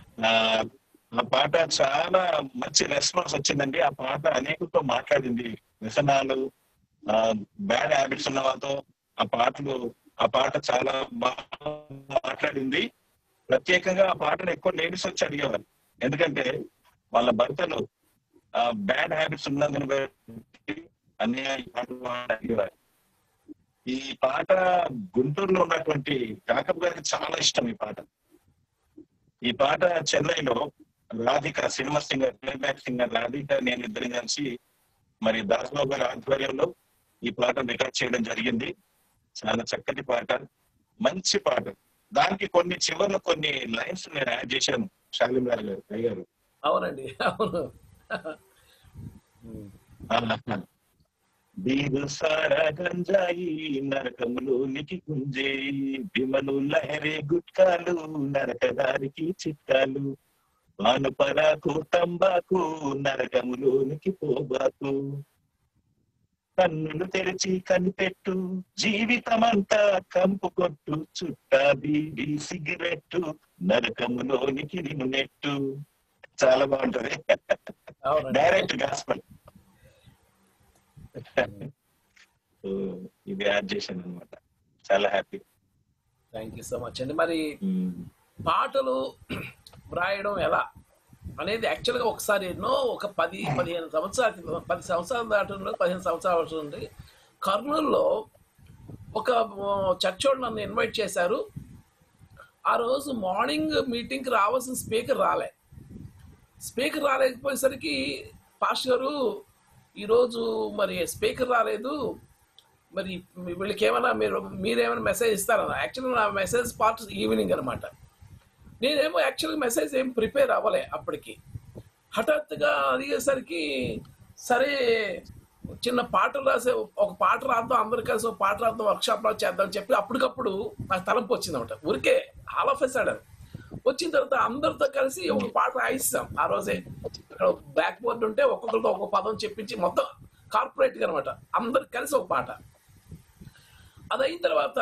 ఆ పాట చాలా మంచి రెస్పాన్స్ వచ్చిందండి ఆ పాట అనేకులతో మాట్లాడింది వ్యసనాలు బ్యాడ్ హ్యాబిట్స్ ఉన్న వాళ్ళతో ఆ పాటలు ఆ పాట చాలా బాగా మాట్లాడింది ప్రత్యేకంగా ఆ పాటను ఎక్కువ లేడీస్ వచ్చి అడిగేవారు ఎందుకంటే వాళ్ళ భర్తలు బ్యాడ్ హ్యాబిట్స్ ఉన్నందుని బట్టి అన్నయ్య ఈ పాట పాడమని అడిగేవారు ఈ పాట గుంటూరులో ఉన్నటువంటి కాకప్ గారికి చాలా ఇష్టం ఈ పాట ఈ పాట చెన్నైలో Radhika cinema singer playback singer Radhika నేను ఇద్దరు కలిసి మరి దాసబాబు గారి ఆధ్వర్యంలో ఈ పాట రికార్డ్ చేయడం జరిగింది చాలా చక్కటి పాట మంచి పాట దానికి కొన్ని చివరిలో కొన్ని లైన్స్ నేను యాడ్ చేశాను శాలిం గారు గారు అయ్యారు అవునండి అవును బీరు సారా గంజాయి నరకములోనికి గుంజే బిమలు లహరే గుట్కాలు నరకదారికి చిట్కాలు పానుపరాకు తంబాకు నరకములోనికి పోబాకు కన్నులు తెరిచి కనిపెట్టు జీవితమంతా కంపు కొట్టు చుట్టా బీడి సిగరెట్టు నరకములోనికి నిన్ను నెట్టు చాలా బాగుంటది అవునండి డైరెక్ట్ గాస్పల్ ఇది యాడ్ చేశాను అనమాట చాలా happy thank you so much అండి మరి పాటలు వ్రాయడం ఎలా అనేది యాక్చువల్గా ఒకసారి ఎన్నో ఒక పది పదిహేను సంవత్సరాల క్రితం, పది సంవత్సరాల దాటి పదిహేను సంవత్సరాల అవసరం ఉంది కర్నూలులో ఒక చర్చోడు నన్ను ఇన్వైట్ చేశారు ఆ రోజు మార్నింగ్ మీటింగ్కి రావాల్సిన స్పీకర్ రాలే స్పీకర్ రాలేకపోయేసరికి పాస్టర్ గారు ఈరోజు మరి స్పీకర్ రాలేదు మరి వీళ్ళకి ఏమైనా మీరు మీరేమైనా మెసేజ్ ఇస్తారన్న యాక్చువల్గా నా మెసేజ్ పార్ట్ ఈవినింగ్ అనమాట నేనేమో యాక్చువల్గా మెసేజ్ ఏం ప్రిపేర్ అవ్వలే అప్పటికి హఠాత్తుగా అడిగేసరికి సరే చిన్న పాటలు రాసే ఒక పాట రాద్దాం అందరు కలిసి ఒక పాట రాద్దాం వర్క్షాప్ లా చేద్దాం అని చెప్పి అప్పటికప్పుడు నాకు తలంపు వచ్చింది అనమాట ఊరికే ఆల్ ఆఫ్ సడన్ వచ్చిన తర్వాత అందరితో కలిసి ఒక పాట రాయిస్తాం ఆ రోజే అక్కడ బ్లాక్ బోర్డ్ ఉంటే ఒక్కొక్కరితో ఒక్కొక్క పదం చెప్పించి మొత్తం కార్పొరేట్గా అనమాట అందరు కలిసి ఒక పాట అది అయిన తర్వాత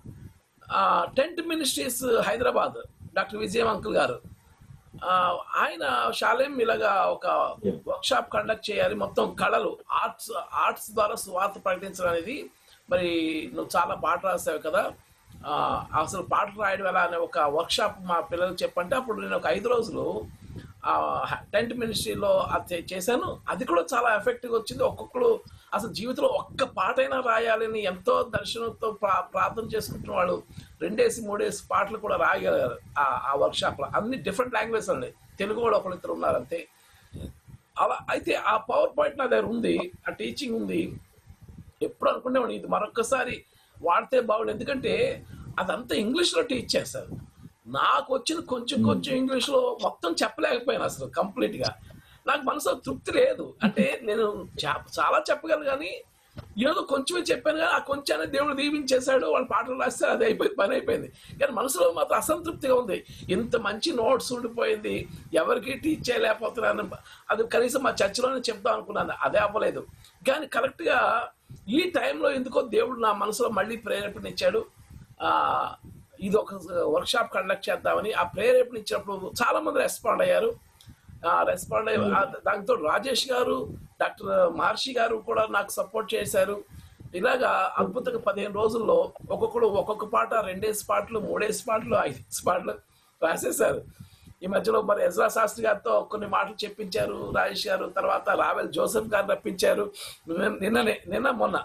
tent ministries Hyderabad doctor Vijayam uncle గారు ఆ, ఆయన శాలేం ఇలాగా ఒక వర్క్షాప్ కండక్ట్ చేయాలి మొత్తం కళలు ఆర్ట్స్ ఆర్ట్స్ ద్వారా స్వార్థ ప్రకటించడం అనేది మరి నువ్వు చాలా పాట రాసావు కదా ఆ, అసలు పాటలు రాయడం ఎలా అనే ఒక వర్క్షాప్ మా పిల్లలకు చెప్పంటే అప్పుడు నేను ఒక ఐదు రోజులు టెంట్ మినిస్ట్రీలో అది చే- చేశాను అది కూడా చాలా ఎఫెక్టివ్గా వచ్చింది ఒక్కొక్కరు అసలు జీవితంలో ఒక్క పాటైనా రాయాలని ఎంతో దర్శనంతో ప్రా ప్రార్థన చేసుకుంటున్న వాళ్ళు రెండేసి మూడేసి పాటలు కూడా రాయగలిగారు ఆ ఆ వర్క్షాప్లో అన్ని డిఫరెంట్ లాంగ్వేజ్ అండి తెలుగు కూడా ఒకళ్ళు ఇద్దరు ఉన్నారు అంతే అలా అయితే ఆ పవర్ పాయింట్ నా దగ్గర ఉంది ఆ టీచింగ్ ఉంది ఎప్పుడు అనుకునేవాడిని ఇది మరొకసారి వాడితే బాగుండు ఎందుకంటే అదంతా ఇంగ్లీష్లో టీచ్ చేస్తారు నాకు వచ్చిన కొంచెం కొంచెం ఇంగ్లీష్లో మొత్తం చెప్పలేకపోయాను అసలు కంప్లీట్గా నాకు మనసులో తృప్తి లేదు అంటే నేను చా- చాలా చెప్పగలను కానీ ఏదో కొంచెమే చెప్పాను కానీ ఆ కొంచెం దేవుడు దీవించేశాడు వాళ్ళు పాటలు రాస్తే అది అయిపోయింది పని అయిపోయింది కానీ మనసులో మాత్రం అసంతృప్తిగా ఉంది ఇంత మంచి నోట్స్ ఉండిపోయింది ఎవరికి టీచ్ చేయలేకపోతున్నాను అది కనీసం మా చర్చిలోనే చెప్దాం అనుకున్నాను అదే అవ్వలేదు కానీ కరెక్ట్గా ఈ టైంలో ఎందుకో దేవుడు నా మనసులో మళ్ళీ ప్రేరేపణ ఇచ్చాడు ఆ, ఇది ఒక వర్క్షాప్ కండక్ట్ చేద్దామని ఆ ప్రేరేపణ ఇచ్చినప్పుడు చాలా మంది రెస్పాండ్ అయ్యారు రెస్పాండ్ అయ్యి ఆ, దాంతో రాజేష్ గారు డాక్టర్ మహర్షి గారు కూడా నాకు సపోర్ట్ చేశారు ఇలాగా అద్భుతంగా పదిహేను రోజుల్లో ఒక్కొక్కడు ఒక్కొక్క పాట రెండేసి పాటలు మూడేసి పాటలు ఐదేసి పాటలు రాసేశారు ఈ మధ్యలో మరి ఎజ్రా శాస్త్రి గారితో కొన్ని మాటలు చెప్పించారు రాజేష్ గారు తర్వాత రావెల్ జోసెఫ్ గారు రప్పించారు నిన్న- నిన్ననే నిన్న మొన్న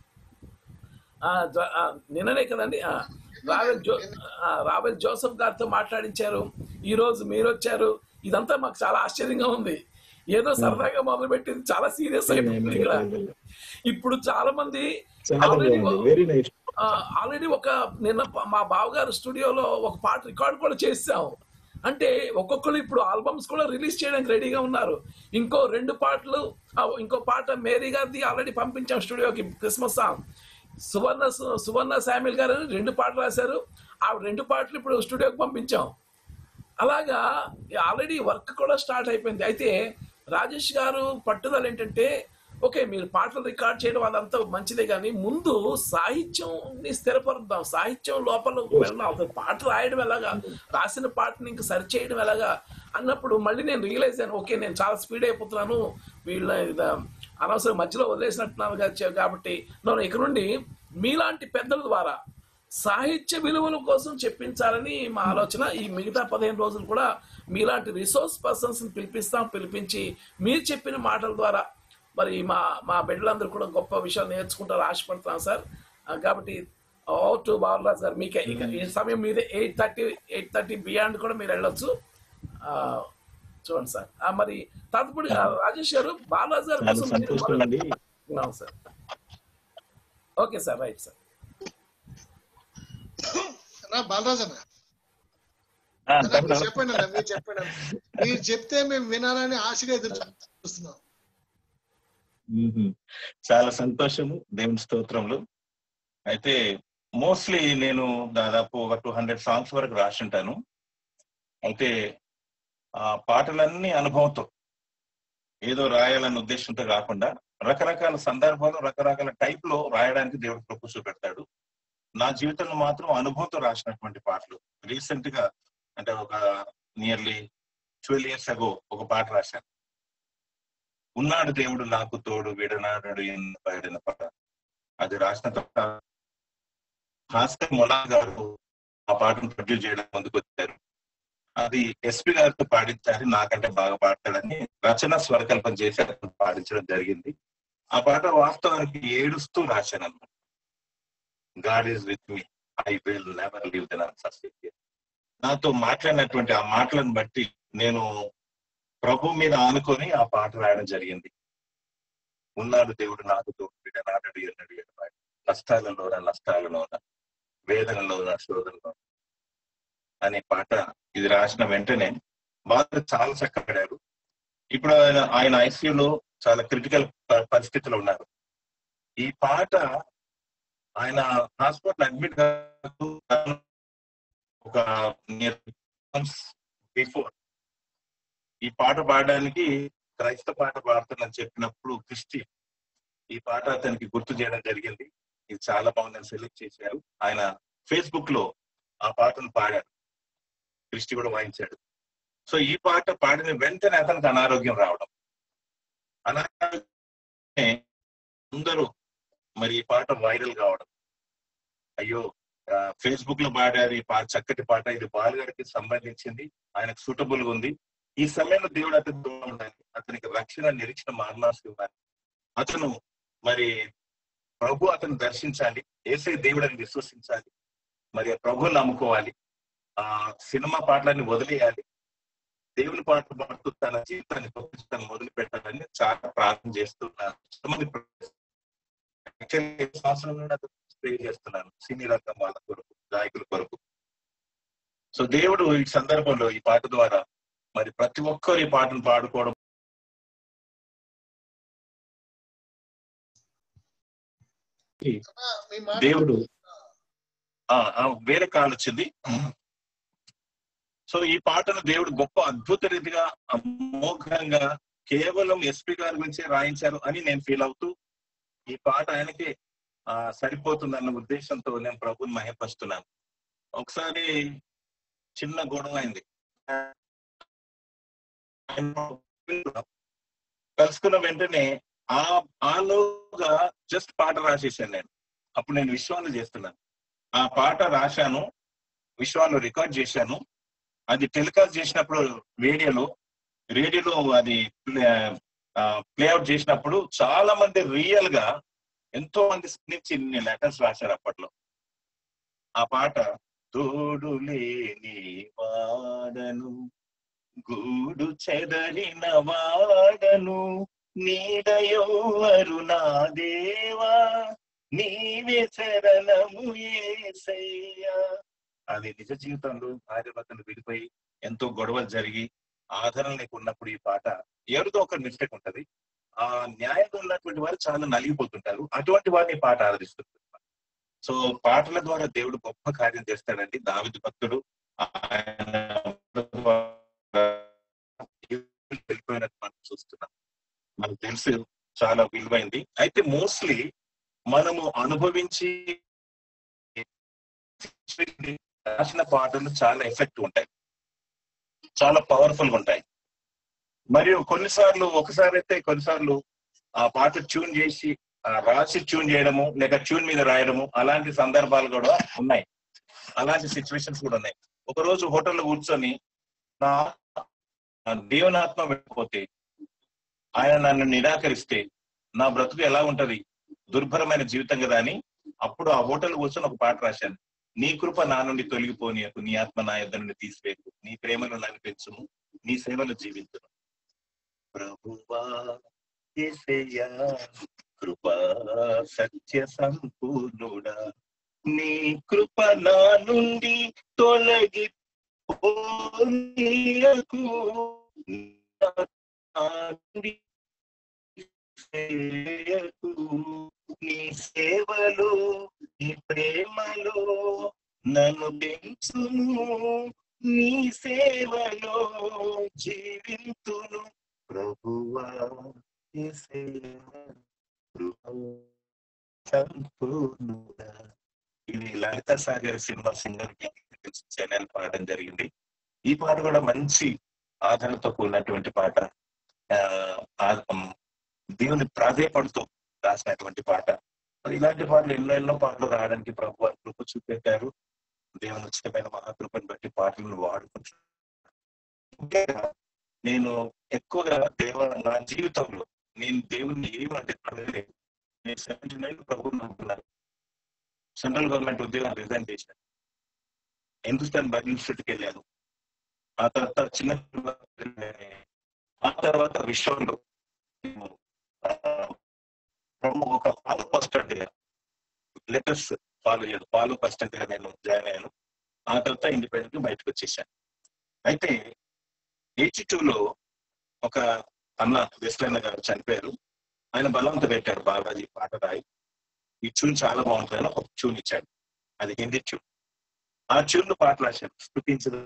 ఆ, జ- ఆ, నిన్ననే కదండి ఆ, రావెల్ జో ఆ, రావెల్ జోసెఫ్ గారితో మాట్లాడించారు ఈ రోజు మీరు వచ్చారు ఇదంతా మాకు చాలా ఆశ్చర్యంగా ఉంది ఏదో సరదాగా మొదలు పెట్టింది చాలా సీరియస్ అయిపోయింది ఇక్కడ ఇప్పుడు చాలా మంది ఆల్రెడీ వెరీ నైస్ ఆల్రెడీ ఒక నిన్న ప- మా బావగారు స్టూడియోలో ఒక పాట రికార్డ్ కూడా చేసాం అంటే ఒక్కొక్కరు ఇప్పుడు ఆల్బమ్స్ కూడా రిలీజ్ చేయడానికి రెడీగా ఉన్నారు ఇంకో రెండు పాటలు ఆ, ఇంకో పాట మేరీ గారిది ఆల్రెడీ పంపించాం స్టూడియోకి క్రిస్మస్ సాంగ్ సువర్ణ సువర్ణ శామ్యుల్ గారు అని రెండు పాటలు రాశారు ఆ రెండు పాటలు ఇప్పుడు స్టూడియోకి పంపించాం అలాగా ఆల్రెడీ వర్క్ కూడా స్టార్ట్ అయిపోయింది అయితే రాజేష్ గారు పట్టుదల ఏంటంటే ఓకే మీరు పాటలు రికార్డ్ చేయడం అదంతా మంచిదే కానీ ముందు సాహిత్యంని స్థిరపరుద్దాం సాహిత్యం లోపల వెళ్దాం అసలు పాట రాయడం ఎలాగా రాసిన పాటని ఇంక సరి చేయడం ఎలాగా అన్నప్పుడు మళ్ళీ నేను రియలైజ్ అయ్యాను ఓకే నేను చాలా స్పీడ్ అయిపోతున్నాను వీళ్ళ ఇది అనవసరం మధ్యలో వదిలేసినట్టున్నాను కా- కాబట్టి నేను ఇక నుండి మీలాంటి పెద్దల ద్వారా సాహిత్య విలువల కోసం చెప్పించాలని మా ఆలోచన ఈ మిగతా పదిహేను రోజులు కూడా మీలాంటి రిసోర్స్ పర్సన్స్ పిలిపిస్తాం పిలిపించి మీరు చెప్పిన మాటల ద్వారా మరి మా మా బిడ్డలందరూ కూడా గొప్ప విషయాలు నేర్చుకుంటారు ఆశపడుతున్నాం సార్ ఆ, కాబట్టి ఓ టు బాలరాజ్ గారు మీకే ఇక ఈ సమయం మీదే eight thirty eight thirty beyond కూడా మీరు వెళ్ళొచ్చు ఆ, చూడండి సార్ ఆ, మరి తదుపరి ఆ, రాజేష్ గారు బాలరాజ్ గారు చాలా కోసం సంతోషం అండి అవును sir okay sir right sir నా బాలరాజ్ అన్న ఆ, అన్న, తప్పకుండా. మీరు చెప్పండి అన్న మీరు చెప్పండి అన్న. మీరు చెప్తే మేము వినాలని ఆశగా ఎదురు చూస్తున్నాం మ్మ్. చాలా సంతోషము దేవుని స్తోత్రములు అయితే మోస్ట్లీ నేను దాదాపు ఒక టూ హండ్రెడ్ సాంగ్స్ వరకు రాసి ఉంటాను అయితే ఆ పాటలన్నీ అనుభవంతో ఏదో రాయాలన్న ఉద్దేశంతో కాకుండా రకరకాల సందర్భాలు రకరకాల టైప్ లో రాయడానికి దేవుడు కృప చూపెడతాడు నా జీవితంలో మాత్రం అనుభవంతో రాసినటువంటి పాటలు రీసెంట్ గా అంటే ఒక నియర్లీ ట్వెల్వ్ ఇయర్స్ అగో ఒక పాట రాశాను ఉన్నాడు దేవుడు నాకు తోడు విడనాడు పాడిన పాట అది రాసిన తర్వాత భాస్కర్ మొలా గారు ఆ పాటను ప్రొడ్యూస్ చేయడం ముందుకు వచ్చారు అది ఎస్పి గారితో పాడించారు నాకంటే బాగా పాడతాడని రచన స్వరకల్పన చేసి అతను పాడించడం జరిగింది ఆ పాట వాస్తవానికి ఏడుస్తూ రాశాను అనమాట God is with me I will never leave then నాతో మాట్లాడినటువంటి ఆ మాటలను బట్టి నేను ప్రభు మీద ఆనుకొని ఆ పాట రాయడం జరిగింది ఉన్నాడు దేవుడు నాకు తోడు విడనాడడు ఎన్నడు ఎడబాడు కష్టాలలోన నష్టాలలోన వేదనలోన శోధనలో అనే పాట ఇది రాసిన వెంటనే బాగా చాలా చక్కడారు ఇప్పుడు ఆయన ఆయన ఐసీయూలో చాలా క్రిటికల్ పరిస్థితిలో ఉన్నారు ఈ పాట ఆయన హాస్పిటల్ అడ్మిట్ ఒక బిఫోర్ ఈ పాట పాడడానికి క్రైస్త పాట పాడుతానని చెప్పినప్పుడు క్రిస్టి ఈ పాట అతనికి గుర్తు చేయడం జరిగింది ఇది చాలా బాగుందని సెలెక్ట్ చేశారు ఆయన ఫేస్బుక్ లో ఆ పాటను పాడారు క్రిస్టి కూడా వాయించాడు సో ఈ పాట పాడిన వెంటనే అతనికి అనారోగ్యం రావడం అనారోగ్యం అందరూ మరి ఈ పాట వైరల్ కావడం అయ్యో ఫేస్బుక్ లో పాడారు ఈ పాట చక్కటి పాట ఇది బాలుగారికి సంబంధించింది ఆయనకు సూటబుల్ గా ఉంది ఈ సమయంలో దేవుడు అతను దూరం ఉండాలి అతనికి రక్షణ నిరీక్షణ మార్మాస్ ఇవ్వాలి అతను మరి ప్రభు అతను దర్శించాలి ఏసై దేవుడని విశ్వసించాలి మరి ఆ ప్రభుని నమ్ముకోవాలి ఆ సినిమా పాటలన్నీ వదిలేయాలి దేవుని పాటలు పాడుతూ తన జీవితాన్ని తను మొదలు పెట్టాలని చాలా ప్రార్థన చేస్తున్నాను కొంతమంది సంవత్సరం నుండి ప్రే చేస్తున్నాను సినీ రంగం వాళ్ళ కొరకు గాయకుల కొరకు సో దేవుడు ఈ సందర్భంలో ఈ పాట ద్వారా మరి ప్రతి ఒక్కరు ఈ పాటను పాడుకోవడం మీ మాట దేవుడు ఆ ఆ, వేరే కాల్ వచ్చింది సో ఈ పాటను దేవుడు గొప్ప అద్భుత రీతిగా అమోఘంగా కేవలం ఎస్పి గారి గురించే రాయించారు అని నేను ఫీల్ అవుతూ ఈ పాట ఆయనకి ఆ సరిపోతుందన్న ఉద్దేశంతో నేను ప్రభుని మహపరుస్తున్నాను ఒకసారి చిన్న గొడవ అయింది కలుసుకున్న వెంటనే ఆ ఆలోగా జస్ట్ పాట రాసేసాను నేను అప్పుడు నేను విశ్వాలు చేస్తున్నాను ఆ పాట రాశాను విశ్వాలు రికార్డ్ చేశాను అది టెలికాస్ట్ చేసినప్పుడు రేడియోలో రేడియోలో అది ప్లేఅవుట్ చేసినప్పుడు చాలా మంది రియల్ గా ఎంతో మంది నుంచి లెటర్స్ రాశారు అప్పట్లో ఆ పాట తోడు లేని వాడను గూడు చెదరిన వాడను నీడయోవరు నా దేవా నీవే శరణము ఏసయ్యా అది నిజ జీవితంలో భార్య భర్తలు విడిపోయి ఎంతో గొడవలు జరిగి ఆదరణ లేకున్నప్పుడు ఈ పాట ఎవరితో ఒక మిస్టేక్ ఉంటది ఆ న్యాయంగా ఉన్నటువంటి వారు చాలా నలిగిపోతుంటారు అటువంటి వారిని ఈ పాట ఆరాధిస్తుంది సో పాటల ద్వారా దేవుడు గొప్ప కార్యం చేస్తాడండి దావిది భక్తుడు ఆయన వెళ్ళిపోయినట్టు మనం చూస్తున్నాం మనకు తెలుసు చాలా విలువైంది అయితే మోస్ట్లీ మనము అనుభవించి రాసిన పాటలు చాలా ఎఫెక్ట్ ఉంటాయి చాలా పవర్ఫుల్ గా ఉంటాయి మరియు కొన్నిసార్లు ఒకసారి అయితే కొన్నిసార్లు ఆ పాట ట్యూన్ చేసి ఆ రాసి ట్యూన్ చేయడము లేక ట్యూన్ మీద రాయడము అలాంటి సందర్భాలు కూడా ఉన్నాయి అలాంటి సిచ్యువేషన్స్ కూడా ఉన్నాయి ఒక రోజు హోటల్లో కూర్చొని నా నా దేవునాత్మ వెళ్ళిపోతే ఆయన నన్ను నిరాకరిస్తే నా బ్రతుకు ఎలా ఉంటది దుర్భరమైన జీవితం కదా అని అప్పుడు ఆ హోటల్ కూర్చొని ఒక పాట రాశాను నీ కృప నా నుండి తొలగిపోనీయకు నీ ఆత్మ నా యొద్ద నుండి తీసివేకు నీ ప్రేమను నన్ను పెంచుము నీ సేవలు జీవించును ప్రభువా యేసయ్యా కృపా సత్య సంపూర్ణుడా నీ కృప నా నుండి తొలగి పోనీయకు నా నుండి చేయకు. నీ సేవలో నీ ప్రేమలో నన్ను పెంచును నీ సేవలో జీవింతును ప్రభువా యేసయ్యా, కృపా సంపూర్ణుడా. ఇది Lalitha Sagar cinema singer channel పాడడం జరిగింది ఈ పాట కూడా మంచి ఆదరణతో కూడినటువంటి పాట ఆ, ఆ, ఉమ్, దేవుని ప్రాధేయపడుతూ రాసినటువంటి పాట మరి ఇలాంటి పాటలు ఎన్నో ఎన్నో పాటలు రాయడానికి ప్రభు వారు కృప చూపెట్టారు దేవుని ఉచితమైన మహాకృపను బట్టి పాటలను వాడుకుంటున్నారు ముఖ్యంగా నేను ఎక్కువగా దేవ నా జీవితంలో నేను దేవుణ్ణి ఏమంటే అడగలేదు నేను సెవెంటీ నైన్ ప్రభుత్వం అనుకున్నాను సెంట్రల్ గవర్నమెంట్ ఉద్యోగం రిజైన్ చేశాను హిందుస్థాన్ బైబిల్ ఇన్స్టిట్యూట్కి వెళ్ళాను ఆ తర్వాత చిన్న ఆ తర్వాత విశ్వంలో నేను, ఆ, ప్రభు ఒక పాలు ఫస్ట్ లెటర్స్ ఫాలో అయ్యాను పాలు ఫస్ట్ గా నేను జాయిన్ అయ్యాను ఆ తర్వాత ఇండిపెండెంట్ బయటకు వచ్చేసాను అయితే ఎయిటీ లో ఒక అన్న వెస్లన్న గారు చనిపోయారు ఆయన బలవంత పెట్టారు బాబాజీ పాట రాయి ఈ ట్యూన్ చాలా బాగుంటుందని ఒక ట్యూన్ ఇచ్చాడు అది హిందీ ట్యూన్ ఆ ట్యూన్ పాట రాశాను స్థుతించదు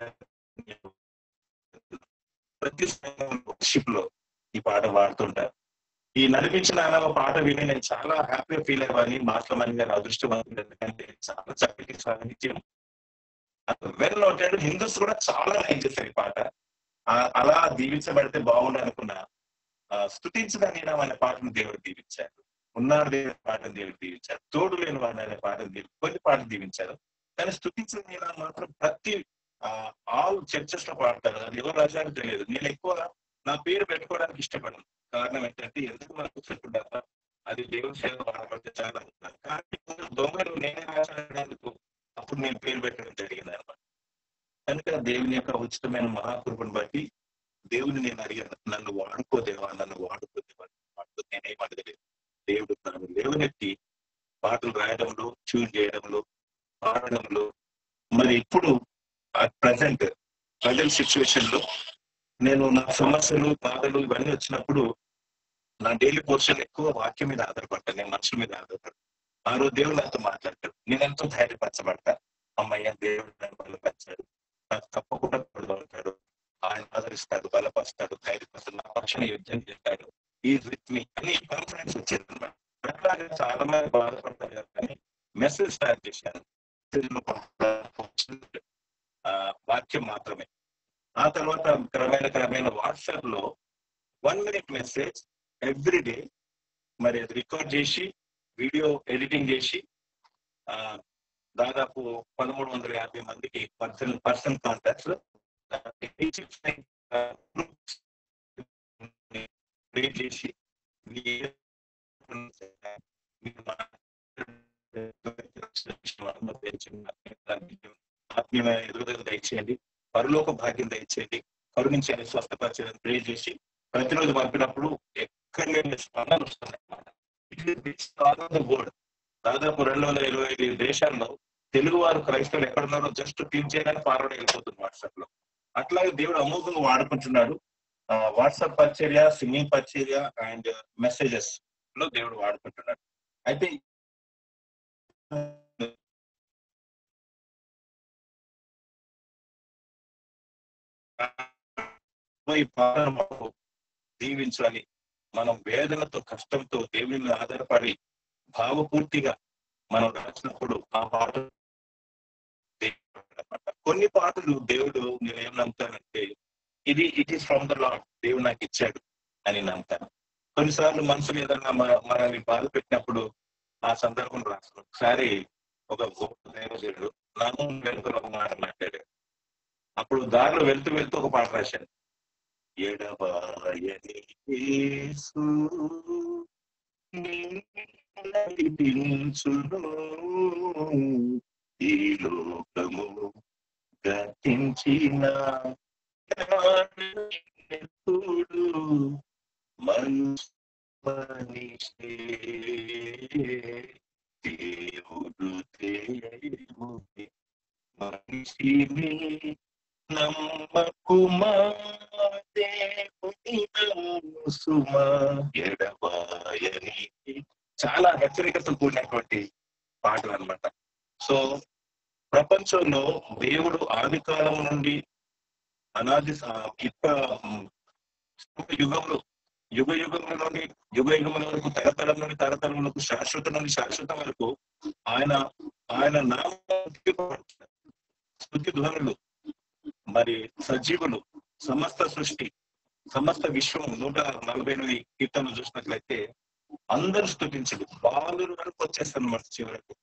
ప్రతి షిప్ లో ఈ పాట పాడుతుంటారు ఈ నడిపించిన ఆయన పాట విని నేను చాలా హ్యాపీగా ఫీల్ అయ్యాని మాస్లమణి గారు అదృష్టవంతుడు ఎందుకంటే చాలా చక్కటి సాహిత్యం వెల్ నోటెడ్ హిందూస్ కూడా చాలా లైక్ చేశారు ఈ పాట ఆ- అలా దీవించబడితే బాగుండు అనుకున్నా ఆ, స్థుతించిన నేను అనే పాటను దేవుడు దీవించారు ఉన్నాడు లేని పాటను దేవుడు దీవించారు తోడు లేని వాడిని అనే పాటను దేవుడు కొన్ని పాటలు దీవించారు కానీ స్థుతించిన నేను మాత్రం ప్రతి ఆల్ చర్చెస్ లో పాడతారు అది ఎవరు రాశారో తెలియదు నేను ఎక్కువ నా పేరు పెట్టుకోవడానికి ఇష్టపడను కారణం ఏంటంటే ఎందుకు మనకు చెప్పుకుంటా అది దేవుని సేవ పాడబడితే చాలా అనుకున్నాను కానీ కొందరు దొంగలు నేనే రాశానందుకు అప్పుడు నేను పేరు పెట్టడం జరిగింది అనమాట కనుక దేవుని యొక్క ఉచితమైన మహాకృపను బట్టి దేవుని నేను అడిగాను నన్ను వాడుకో దేవా నన్ను వాడుకో దేవా వాడుకో నేనేం అడగలేదు దేవుడు నన్ను లేవనెత్తి పాటలు రాయడంలో ట్యూన్ చేయడంలో పాడడంలో మరి ఇప్పుడు ప్రజెంట్ ప్రజెంట్ సిచ్యువేషన్ లో నేను నా సమస్యలు బాధలు ఇవన్నీ వచ్చినప్పుడు నా డైలీ పోర్షన్ ఎక్కువ వాక్యం మీద ఆధారపడతాను నేను మనుషుల మీద ఆధారపడతాను ఆ రోజు దేవుడు నాతో మాట్లాడతాడు నేను ఎంతో ధైర్యపరచబడతాను అమ్మయ్య దేవుడు నన్ను బలపరిచాడు నాకు తప్పకుండా తోడుగా ఉంటాడు ఆయన ఆదరిస్తాడు బలపరుస్తాడు ధైర్యపరుస్తాడు నా పక్షాన యుద్ధం చేస్తాడు ఈ విత్ మీ అని కాన్ఫిడెన్స్ వచ్చింది అనమాట అట్లాగే చాలా మంది బాధపడతారు కదా కానీ మెసేజ్ స్టార్ట్ చేశాను ఆ, వాక్యం మాత్రమే ఆ తర్వాత క్రమేణ క్రమేణ వాట్సాప్ లో one minute message every day మరి అది రికార్డ్ చేసి వీడియో ఎడిటింగ్ చేసి ఆ దాదాపు పదమూడు వందల యాభై మందికి పర్సన్ పర్సన్ కాంటాక్ట్స్ క్రియేట్ చేసి మీ ఆత్మీయమైన ఎదుగుదల దయచేయండి పరలోక భాగ్యం దయచేయండి కరుణించండి స్వస్థపరచని ప్రే చేసి ప్రతిరోజు పంపినప్పుడు ఎక్కడ లేని స్పందన వస్తుంది వర్డ్ దాదాపు రెండు వందల ఇరవై ఐదు దేశాల్లో తెలుగు వారు క్రైస్తవులు ఎక్కడున్నారో జస్ట్ క్లిక్ చేయడానికి ఫార్వర్డ్ వెళ్ళిపోతుంది వాట్సాప్ లో అట్లాగే దేవుడు అమోఘంగా వాడుకుంటున్నాడు వాట్సాప్ పరిచర్య సింగింగ్ పరిచర్య అండ్ మెసేజెస్ లో దేవుడు వాడుకుంటున్నాడు అయితే ఈ పాటను మనకు దీవించాలి మనం వేదనతో కష్టంతో దేవుని మీద ఆధారపడి భావపూర్తిగా మనం రాసినప్పుడు ఆ పాట అన్నమాట కొన్ని పాటలు దేవుడు నేనేం నమ్ముతానంటే ఇది it is from the lord దేవుడు నాకు ఇచ్చాడు అని నమ్ముతాను కొన్నిసార్లు మనుషులు ఏదన్నా మన- మనల్ని బాధ పెట్టినప్పుడు ఆ సందర్భం రాస్తాను ఒకసారి ఒక గొప్ప దైవజనుడు నన్ను వెనుకలు ఒక మాట మాట్లాడాడు అప్పుడు దారిలో వెళ్తూ వెళ్తూ ఒక పాట రాశాను ఎడబాయని యేసు నిన్ను నడిపించును ఈ లోకము గతించిన ఎప్పుడు మనిషే దేవుడు దేవుడే మనిషిని నమ్మకుమా దేవుని నమ్ము సుమా ఎడబాయని చాలా హెచ్చరికతో కూడినటువంటి పాటలు అన్నమాట సో ప్రపంచంలో దేవుడు ఆది కాలం నుండి అనాది స- ఇప్ప యుగంలో యుగ యుగముల నుండి యుగ యుగముల వరకు తరతరం నుండి తరతరం వరకు శాశ్వత నుండి శాశ్వతం వరకు ఆయన ఆయన నామ స్థుతి ధ్వనులు మరి సజీవులు సమస్త సృష్టి సమస్త విశ్వం నూట నలభై ఎనిమిది కీర్తనలు చూసినట్లయితే అందరూ స్థుతించదు బాలురు వరకు వచ్చేస్తారు అన్నమాట చివరకు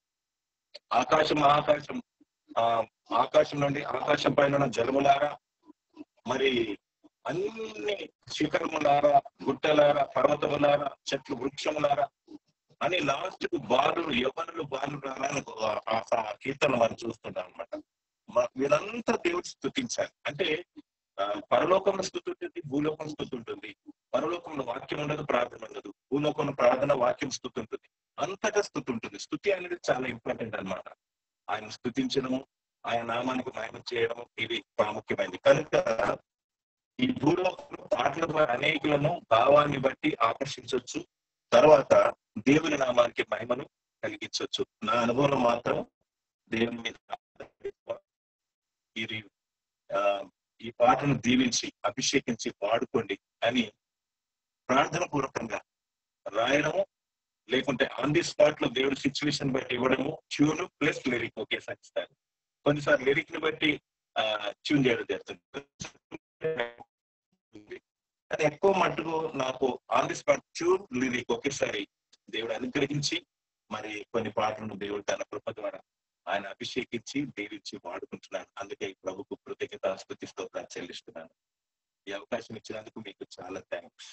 ఆకాశం ఆకాశం ఆ ఆకాశం నుండి ఆకాశం పైన ఉన్న జలములారా మరి అన్ని శిఖరములారా గుట్టలారా పర్వతములారా చెట్లు వృక్షములారా అని లాస్ట్ కు బాలురు యవనులు బాలురారా అని ఒక- ఆ ఆ కీర్తన మనం చూస్తుంటాం అనమాట వీళ్ళంతా దేవుడు స్థుతించాలి అంటే ఆ, పరలోకంలో స్థుతి ఉంటుంది భూలోకంలో స్థుతి ఉంటుంది పరలోకంలో వాక్యం ఉండదు ప్రార్థన ఉండదు భూలోకంలో ప్రార్థన వాక్యం స్థుతి ఉంటుంది అంతటా స్థుతి ఉంటుంది స్థుతి అనేది చాలా ఇంపార్టెంట్ అన్నమాట ఆయన స్థుతించడము ఆయన నామానికి మహిమ చేయడం ఇది ప్రాముఖ్యమైనది కనుక ఈ భూలోకంలో పాటల ద్వారా అనేకులను భావాన్ని బట్టి ఆకర్షించవచ్చు తర్వాత దేవుని నామానికి మహిమను కలిగించవచ్చు నా అనుభవం మాత్రం దేవుని మీద ఇది ఆ, ఈ పాటను దీవించి అభిషేకించి వాడుకోండి అని ప్రార్థన పూర్వకంగా రాయడము లేకుంటే ఆన్ ది స్పాట్ లో దేవుడి సిచ్యువేషన్ బట్టి ఇవ్వడము ట్యూన్ ప్లస్ లిరిక్ ఒకేసారి ఇస్తారు కొన్నిసార్లు లిరిక్ ని బట్టి ట్యూన్ చేయడం జరుగుతుంది కానీ ఎక్కువ మట్టుకు నాకు on the spot tune lyric ఒకేసారి దేవుడు అనుగ్రహించి మరి కొన్ని పాటలను దేవుడు తన కృప ద్వారా ఆయన అభిషేకించి దీవించి వాడుకుంటున్నాను అందుకే ఈ ప్రభుకు కృతజ్ఞత స్థుతి స్తోత్రాలు చెల్లిస్తున్నాను ఈ అవకాశం ఇచ్చినందుకు మీకు చాలా థ్యాంక్స్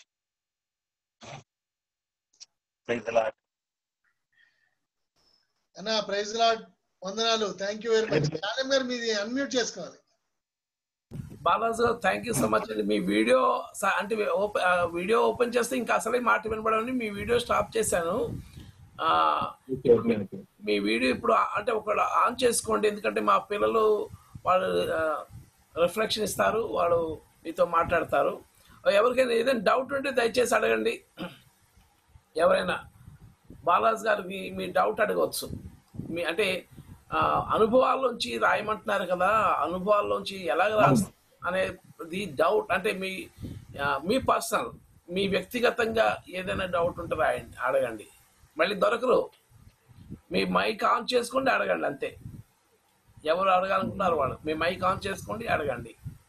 అన్న ప్రైజ్ లాడ్ వందనాలు థ్యాంక్ యూ వెరీ మచ్ కాలం గారు మీది అన్మ్యూట్ చేసుకోవాలి బాలాజీ గారు థ్యాంక్ యూ సో మచ్ అండి మీ వీడియో స- అంటే ఓపెన్ వీడియో ఓపెన్ చేస్తే ఇంకా అసలే మాట వినపడమని మీ వీడియో స్టాప్ చేశాను ఆ, మీ వీడియో ఇప్పుడు ఆ- అంటే ఒక ఆన్ చేసుకోండి ఎందుకంటే మా పిల్లలు వాళ్ళు రిఫ్లెక్షన్ ఇస్తారు వాళ్ళు మీతో మాట్లాడతారు ఎవరికైనా ఏదైనా డౌట్ ఉంటే దయచేసి అడగండి ఎవరైనా బాలాజీ గారికి మీ డౌట్ అడగవచ్చు మీ అంటే ఆ, అనుభవాల్లోంచి రాయమంటున్నారు కదా అనుభవాల్లోంచి ఎలాగ రాస్తారు అనేది డౌట్ అంటే మీ ఆ, మీ పర్సనల్ మీ వ్యక్తిగతంగా ఏదైనా డౌట్ ఉంటే రాయండి అడగండి మళ్ళీ దొరకరు మీ మైక్ ఆన్ చేసుకోండి అడగండి అంతే ఎవరు అడగాలనుకున్నారు వాళ్ళు మీ మైక్ ఆన్ చేసుకోండి అడగండి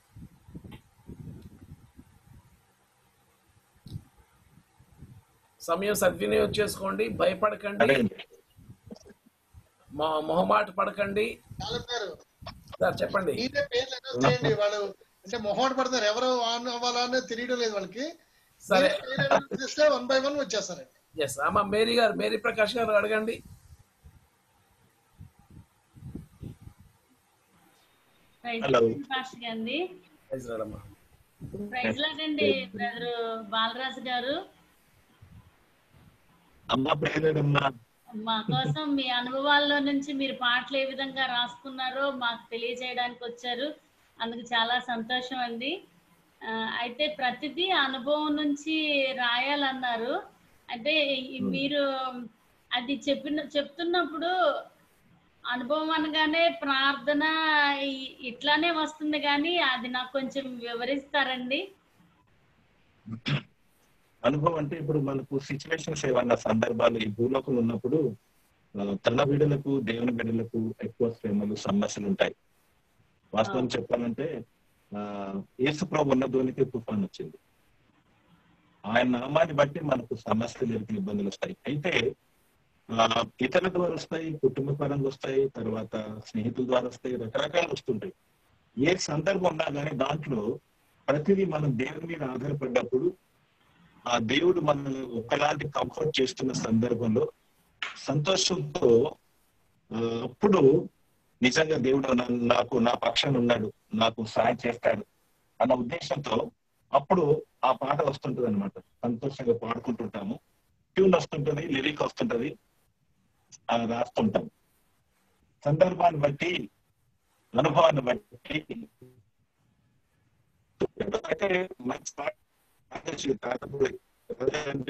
సమయం సద్వినియోగం చేసుకోండి భయపడకండి అడగండి మొ- మొహమాట పడకండి కాలం గారు సార్ చెప్పండి మీరే పేర్లు అనౌన్స్ చేయండి వాళ్ళు అంటే మొహమాట పడతారు ఎవరు ఆన్ అవ్వాలా అనేది తెలియడం లేదు వాళ్ళకి సరే మీరే పేరు announce చేస్తే వన్ బై వన్ వచ్చేస్తారండి ఎస్ అమ్మ మేరీ గారు మేరీ ప్రకాష్ గారు అడగండి ప్రైజ్ Hello. పాస్టర్ గారండి ప్రైజ్ లార్డ్ అమ్మా. ప్రైజ్ లాడండి బ్రదర్ బాలరాజు గారు అమ్మ ప్రేరడమ్మా మా కోసం మీ అనుభవాల్లో నుంచి మీరు పాటలు ఏ విధంగా రాసుకున్నారో మాకు తెలియజేయడానికి వచ్చారు అందుకు చాలా సంతోషం అండి ఆ, అయితే ప్రతిదీ అనుభవం నుంచి రాయాలన్నారు అంటే ఈ- మీరు అది చెప్పిన చెప్తున్నప్పుడు అనుభవం అనగానే ప్రార్థన ఈ- ఇట్లానే వస్తుంది కానీ అది నాకు కొంచెం వివరిస్తారండి అనుభవం అంటే ఇప్పుడు మనకు సిచ్యువేషన్స్ ఏమన్నా సందర్భాలు ఈ భూలోకంలో ఉన్నప్పుడు ఆ, తన బిడ్డలకు దేవుని బిడ్డలకు ఎక్కువ శ్రమలు సమస్యలు ఉంటాయి వాస్తవం చెప్పాలంటే ఆ యేసు ప్రభు ఉన్న ధోనికి తుఫాన్ వచ్చింది ఆయన నామాన్ని బట్టి మనకు సమస్యలు ఎదురు ఇబ్బందులు వస్తాయి అయితే ఆ ఇతరుల ద్వారా వస్తాయి కుటుంబ పరంగా వస్తాయి తర్వాత స్నేహితుల ద్వారా వస్తాయి రకరకాలు వస్తుంటాయి ఏ సందర్భం ఉన్నా కానీ దాంట్లో ప్రతిదీ మనం దేవుని మీద ఆధారపడ్డప్పుడు ఆ దేవుడు మనల్ని ఒకలాంటి కంఫర్ట్ చేస్తున్న సందర్భంలో సంతోషంతో ఆ, అప్పుడు నిజంగా దేవుడు నన్ను- నాకు నా పక్షాన ఉన్నాడు నాకు సాయం చేస్తాడు అన్న ఉద్దేశంతో అప్పుడు ఆ పాట వస్తుంటది అనమాట సంతోషంగా పాడుకుంటుంటాము ట్యూన్ వస్తుంటది లిరిక్ వస్తుంటది అది రాస్తుంటాం సందర్భాన్ని బట్టి అనుభవాన్ని బట్టి అయితే మంచి పాట రాజేష్ తాతపూడి అంటే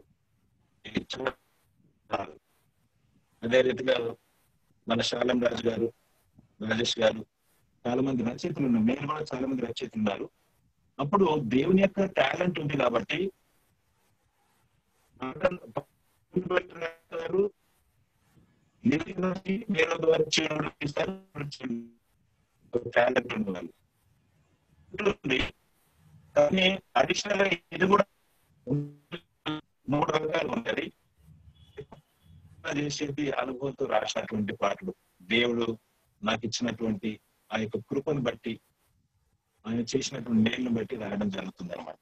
అదే రీతిగా మన శాలం రాజు గారు రాజేష్ గారు చాలా మంది రచయితలు ఉన్నారు మీరు కూడా చాలా మంది రచయితలు ఉన్నారు అప్పుడు దేవుని యొక్క టాలెంట్ ఉంది కాబట్టి గారు లిరిక్ నుంచి వేరే ద్వారా చేయడం టాలెంట్ ఉంది వాళ్ళు ఉంటుంది కానీ అడిషనల్ ఇది కూడా మూడు రకాలు ఉన్నది చేసేది అనుభవంతో రాసినటువంటి పాటలు దేవుడు నాకు ఇచ్చినటువంటి ఆ యొక్క కృపను బట్టి ఆయన చేసినటువంటి మేలును బట్టి రాయడం జరుగుతుంది అనమాట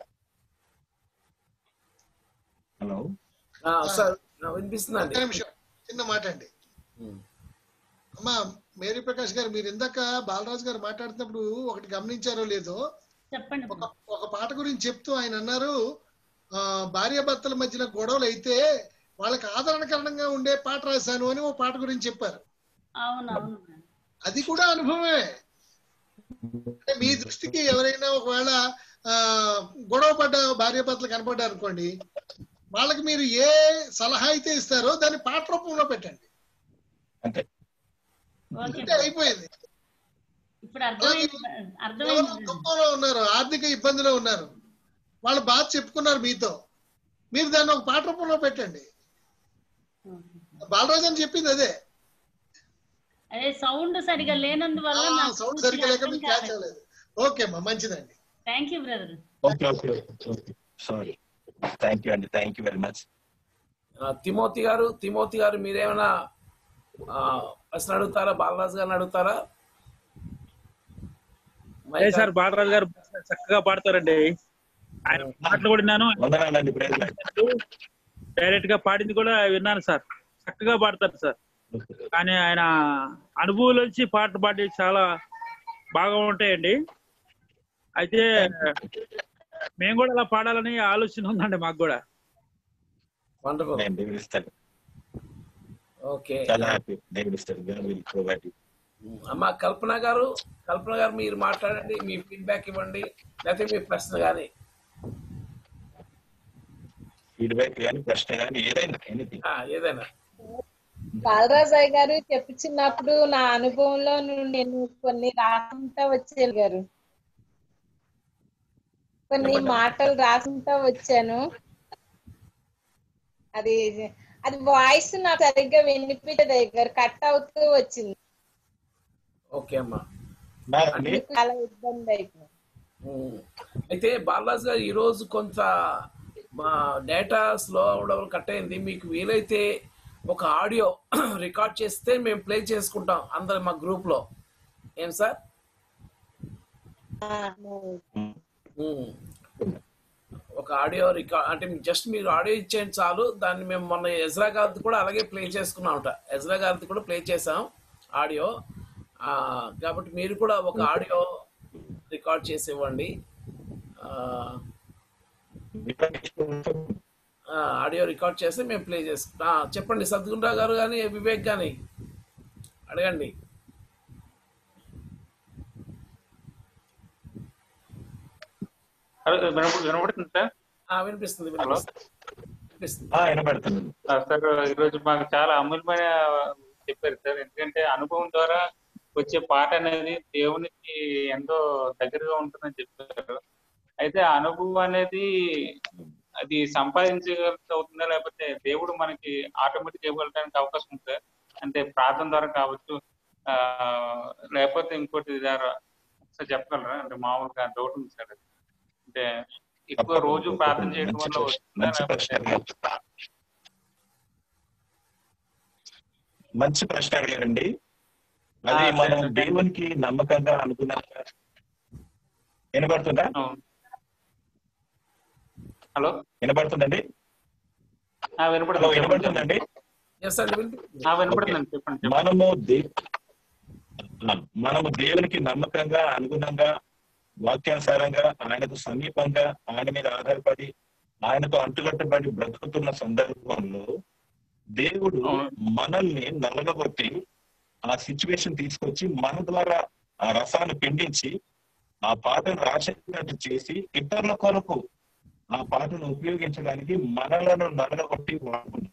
హలో ఆ, సార్ నా వినిపిస్తుందండి ఒక్క నిమిషం చిన్న మాట అండి ఉమ్. అమ్మా మేరీ ప్రకాష్ గారు మీరు ఇందాక బాలరాజు గారు మాట్లాడుతున్నప్పుడు ఒకటి గమనించారో లేదో చెప్పండి ఒక ఒక పాట గురించి చెప్తూ ఆయన అన్నారు ఆ, భార్యాభర్తల మధ్యన గొడవలు అయితే వాళ్ళకి ఆదరణకరణంగా ఉండే పాట రాశాను అని ఓ పాట గురించి చెప్పారు అవును అవును అది కూడా అనుభవమే అంటే మీ దృష్టికి ఎవరైనా ఒకవేళ ఆ, గొడవ పడ్డ భార్యాభర్తలు కనపడ్డారు అనుకోండి వాళ్ళకి మీరు ఏ సలహా అయితే ఇస్తారో దాన్ని పాట రూపంలో పెట్టండి అంతే ఓకే అంటే అయిపోయింది ఇప్పుడు అర్థమైంది ఎవరు అర్థమైంది దుఃఖంలో ఉన్నారు ఆర్థిక ఇబ్బందిలో ఉన్నారు వాళ్ళ బాధ చెప్పుకున్నారు మీతో మీరు దాన్ని ఒక పాట రూపంలో పెట్టండి బాలరాజు అని చెప్పింది అదే అదే సౌండ్ సరిగా లేనందువల్ల నాకు సౌండ్ సరిగ్గా లేక మీకు క్యాచ్ అవ్వలేదు ఓకే అమ్మా మంచిదండి thank you brother okay okay okay sorry thank you అండి థ్యాంక్ యూ వెరీ మచ్ ఆ, తిమోతి గారు తిమోతి గారు మీరేమైనా ఆ, ప్రశ్న అడుగుతారా బాలరాజు గారిని అడుగుతారా అదే సార్ బాలరాజు గారు చక్కగా పాడతారండి ఆయన మాటలు కూడా విన్నాను వందనాలండి ప్రేజ్ డైరెక్ట్ గా పాడింది కూడా విన్నాను సార్ చక్కగా పాడతారు సార్ కానీ ఆయన అనుభవంలోంచి పాటలు పాడి చాలా బాగా ఉంటాయండి అయితే మేము కూడా అలా పాడాలని ఆలోచన ఉందండి మాకు కూడా వండర్ఫుల్ నేను దేవుడు ఇస్తాడు ఓకే చాలా హ్యాపీ దేవుడు ఇస్తాడు God will provide you. అమ్మ కల్పన గారు కల్పన గారు మీరు మాట్లాడండి మీ ఫీడ్బ్యాక్ ఇవ్వండి లేకపోతే మీ ప్రశ్న కానీ ఫీడ్బ్యాక్ కానీ ప్రశ్న కానీ ఏదైనా ఎనీథింగ్ ఏదైనా బాలరాజయ్య గారు చెప్పుచున్నప్పుడు నా అనుభవంలో నుండి నేను కొన్ని రాసుకుంటా వచ్చాను గారు కొన్ని చెప్పండి. మాటలు రాసుకుంటా వచ్చాను అది అది వాయిస్ నాకు సరిగ్గా వినిపించదు గారు కట్ అవుతూ వచ్చింది ఓకే అమ్మా అండి అందుకు చాలా ఇబ్బంది అయిపోయింది ఉమ్. అయితే బాలరాజు గారు ఈరోజు కొంత మా డేటా స్లో అవడం కట్ అయింది మీకు వీలైతే ఒక ఆడియో రికార్డ్ చేస్తే మేము ప్లే చేసుకుంటాం అందరు మా గ్రూప్ లో ఏం సార్ ఉమ్. ఒక ఆడియో రికార్డ్ అంటే జస్ట్ మీరు ఆడియో ఇచ్చేయండి చాలు దాన్ని మేము మొన్న ఎజ్రా గారిది కూడా అలాగే ప్లే చేసుకున్నామట ఎజ్రా గారిది కూడా ప్లే చేసాం ఆడియో ఆ, కాబట్టి మీరు కూడా ఒక ఆడియో రికార్డ్ చేసి ఇవ్వండి ఆ, ఆ, ఆడియో రికార్డ్ చేస్తే మేము ప్లే చేసుకుంటాం ఆ, చెప్పండి సద్గుండ్రా గారు కానీ వివేక్ కానీ అడగండి హలో, వినప- వినపడుతుంది సార్ ఆ, వినిపిస్తుంది హలో వినిపిస్తుంది వినిపిస్తుంది వినపడుతుంది ఆ, సార్ ఈరోజు మాకు చాలా అమూల్యమైన చెప్పారు సార్ ఎందుకంటే అనుభవం ద్వారా వచ్చే పాట అనేది దేవునికి ఎంతో దగ్గరగా ఉంటుందని చెప్పారు అయితే ఆ అనుభవం అనేది అది సంపాదించగలిగితే అవుతుందా లేకపోతే దేవుడు మనకి ఆటోమేటిక్ ఇవ్వడానికి అవకాశం ఉంది సార్ అంటే ప్రార్థన ద్వారా కావచ్చు ఆ లేకపోతే ఇంకోటి ద్వారా ఒకసారి చెప్పగలరా అంటే మామూలుగా డౌట్ ఉంది సార్ అది. అంటే ఎక్కువ రోజు ప్రార్థన చేయడం వల్ల వస్తుందా మంచి ప్రశ్న లేకపోతే అడిగారు. మంచి ప్రశ్న అడిగారండి అది ఆ, మనం సరే. దేవునికి నమ్మకంగా అనుకున్నాక వినపడుతుందా హలో వినపడుతుందండి ఆ, హలో వినపడుతుంది చెప్పండి. వినపడుతుందండి ఎస్ అండి వినిపిస్తుంది ఆ, వినపడుతుందండి చెప్పండి చెప్పండి. మనము దే మనము దేవునికి నమ్మకంగా అనుగుణంగా వాక్యానుసారంగా ఆయనకు సమీపంగా ఆయన మీద ఆధారపడి ఆయనకు అంటుకట్టబడి బ్రతుకుతున్న సందర్భంలో దేవుడు మనల్ని నలగగొట్టి ఆ సిచ్యువేషన్ తీసుకొచ్చి మన ద్వారా ఆ రసాన్ని పిండించి ఆ పాటను రాసేటట్టు చేసి ఇతరుల కొరకు ఆ పాటను ఉపయోగించడానికి మనలను నలగగొట్టి వాడుకుంటాం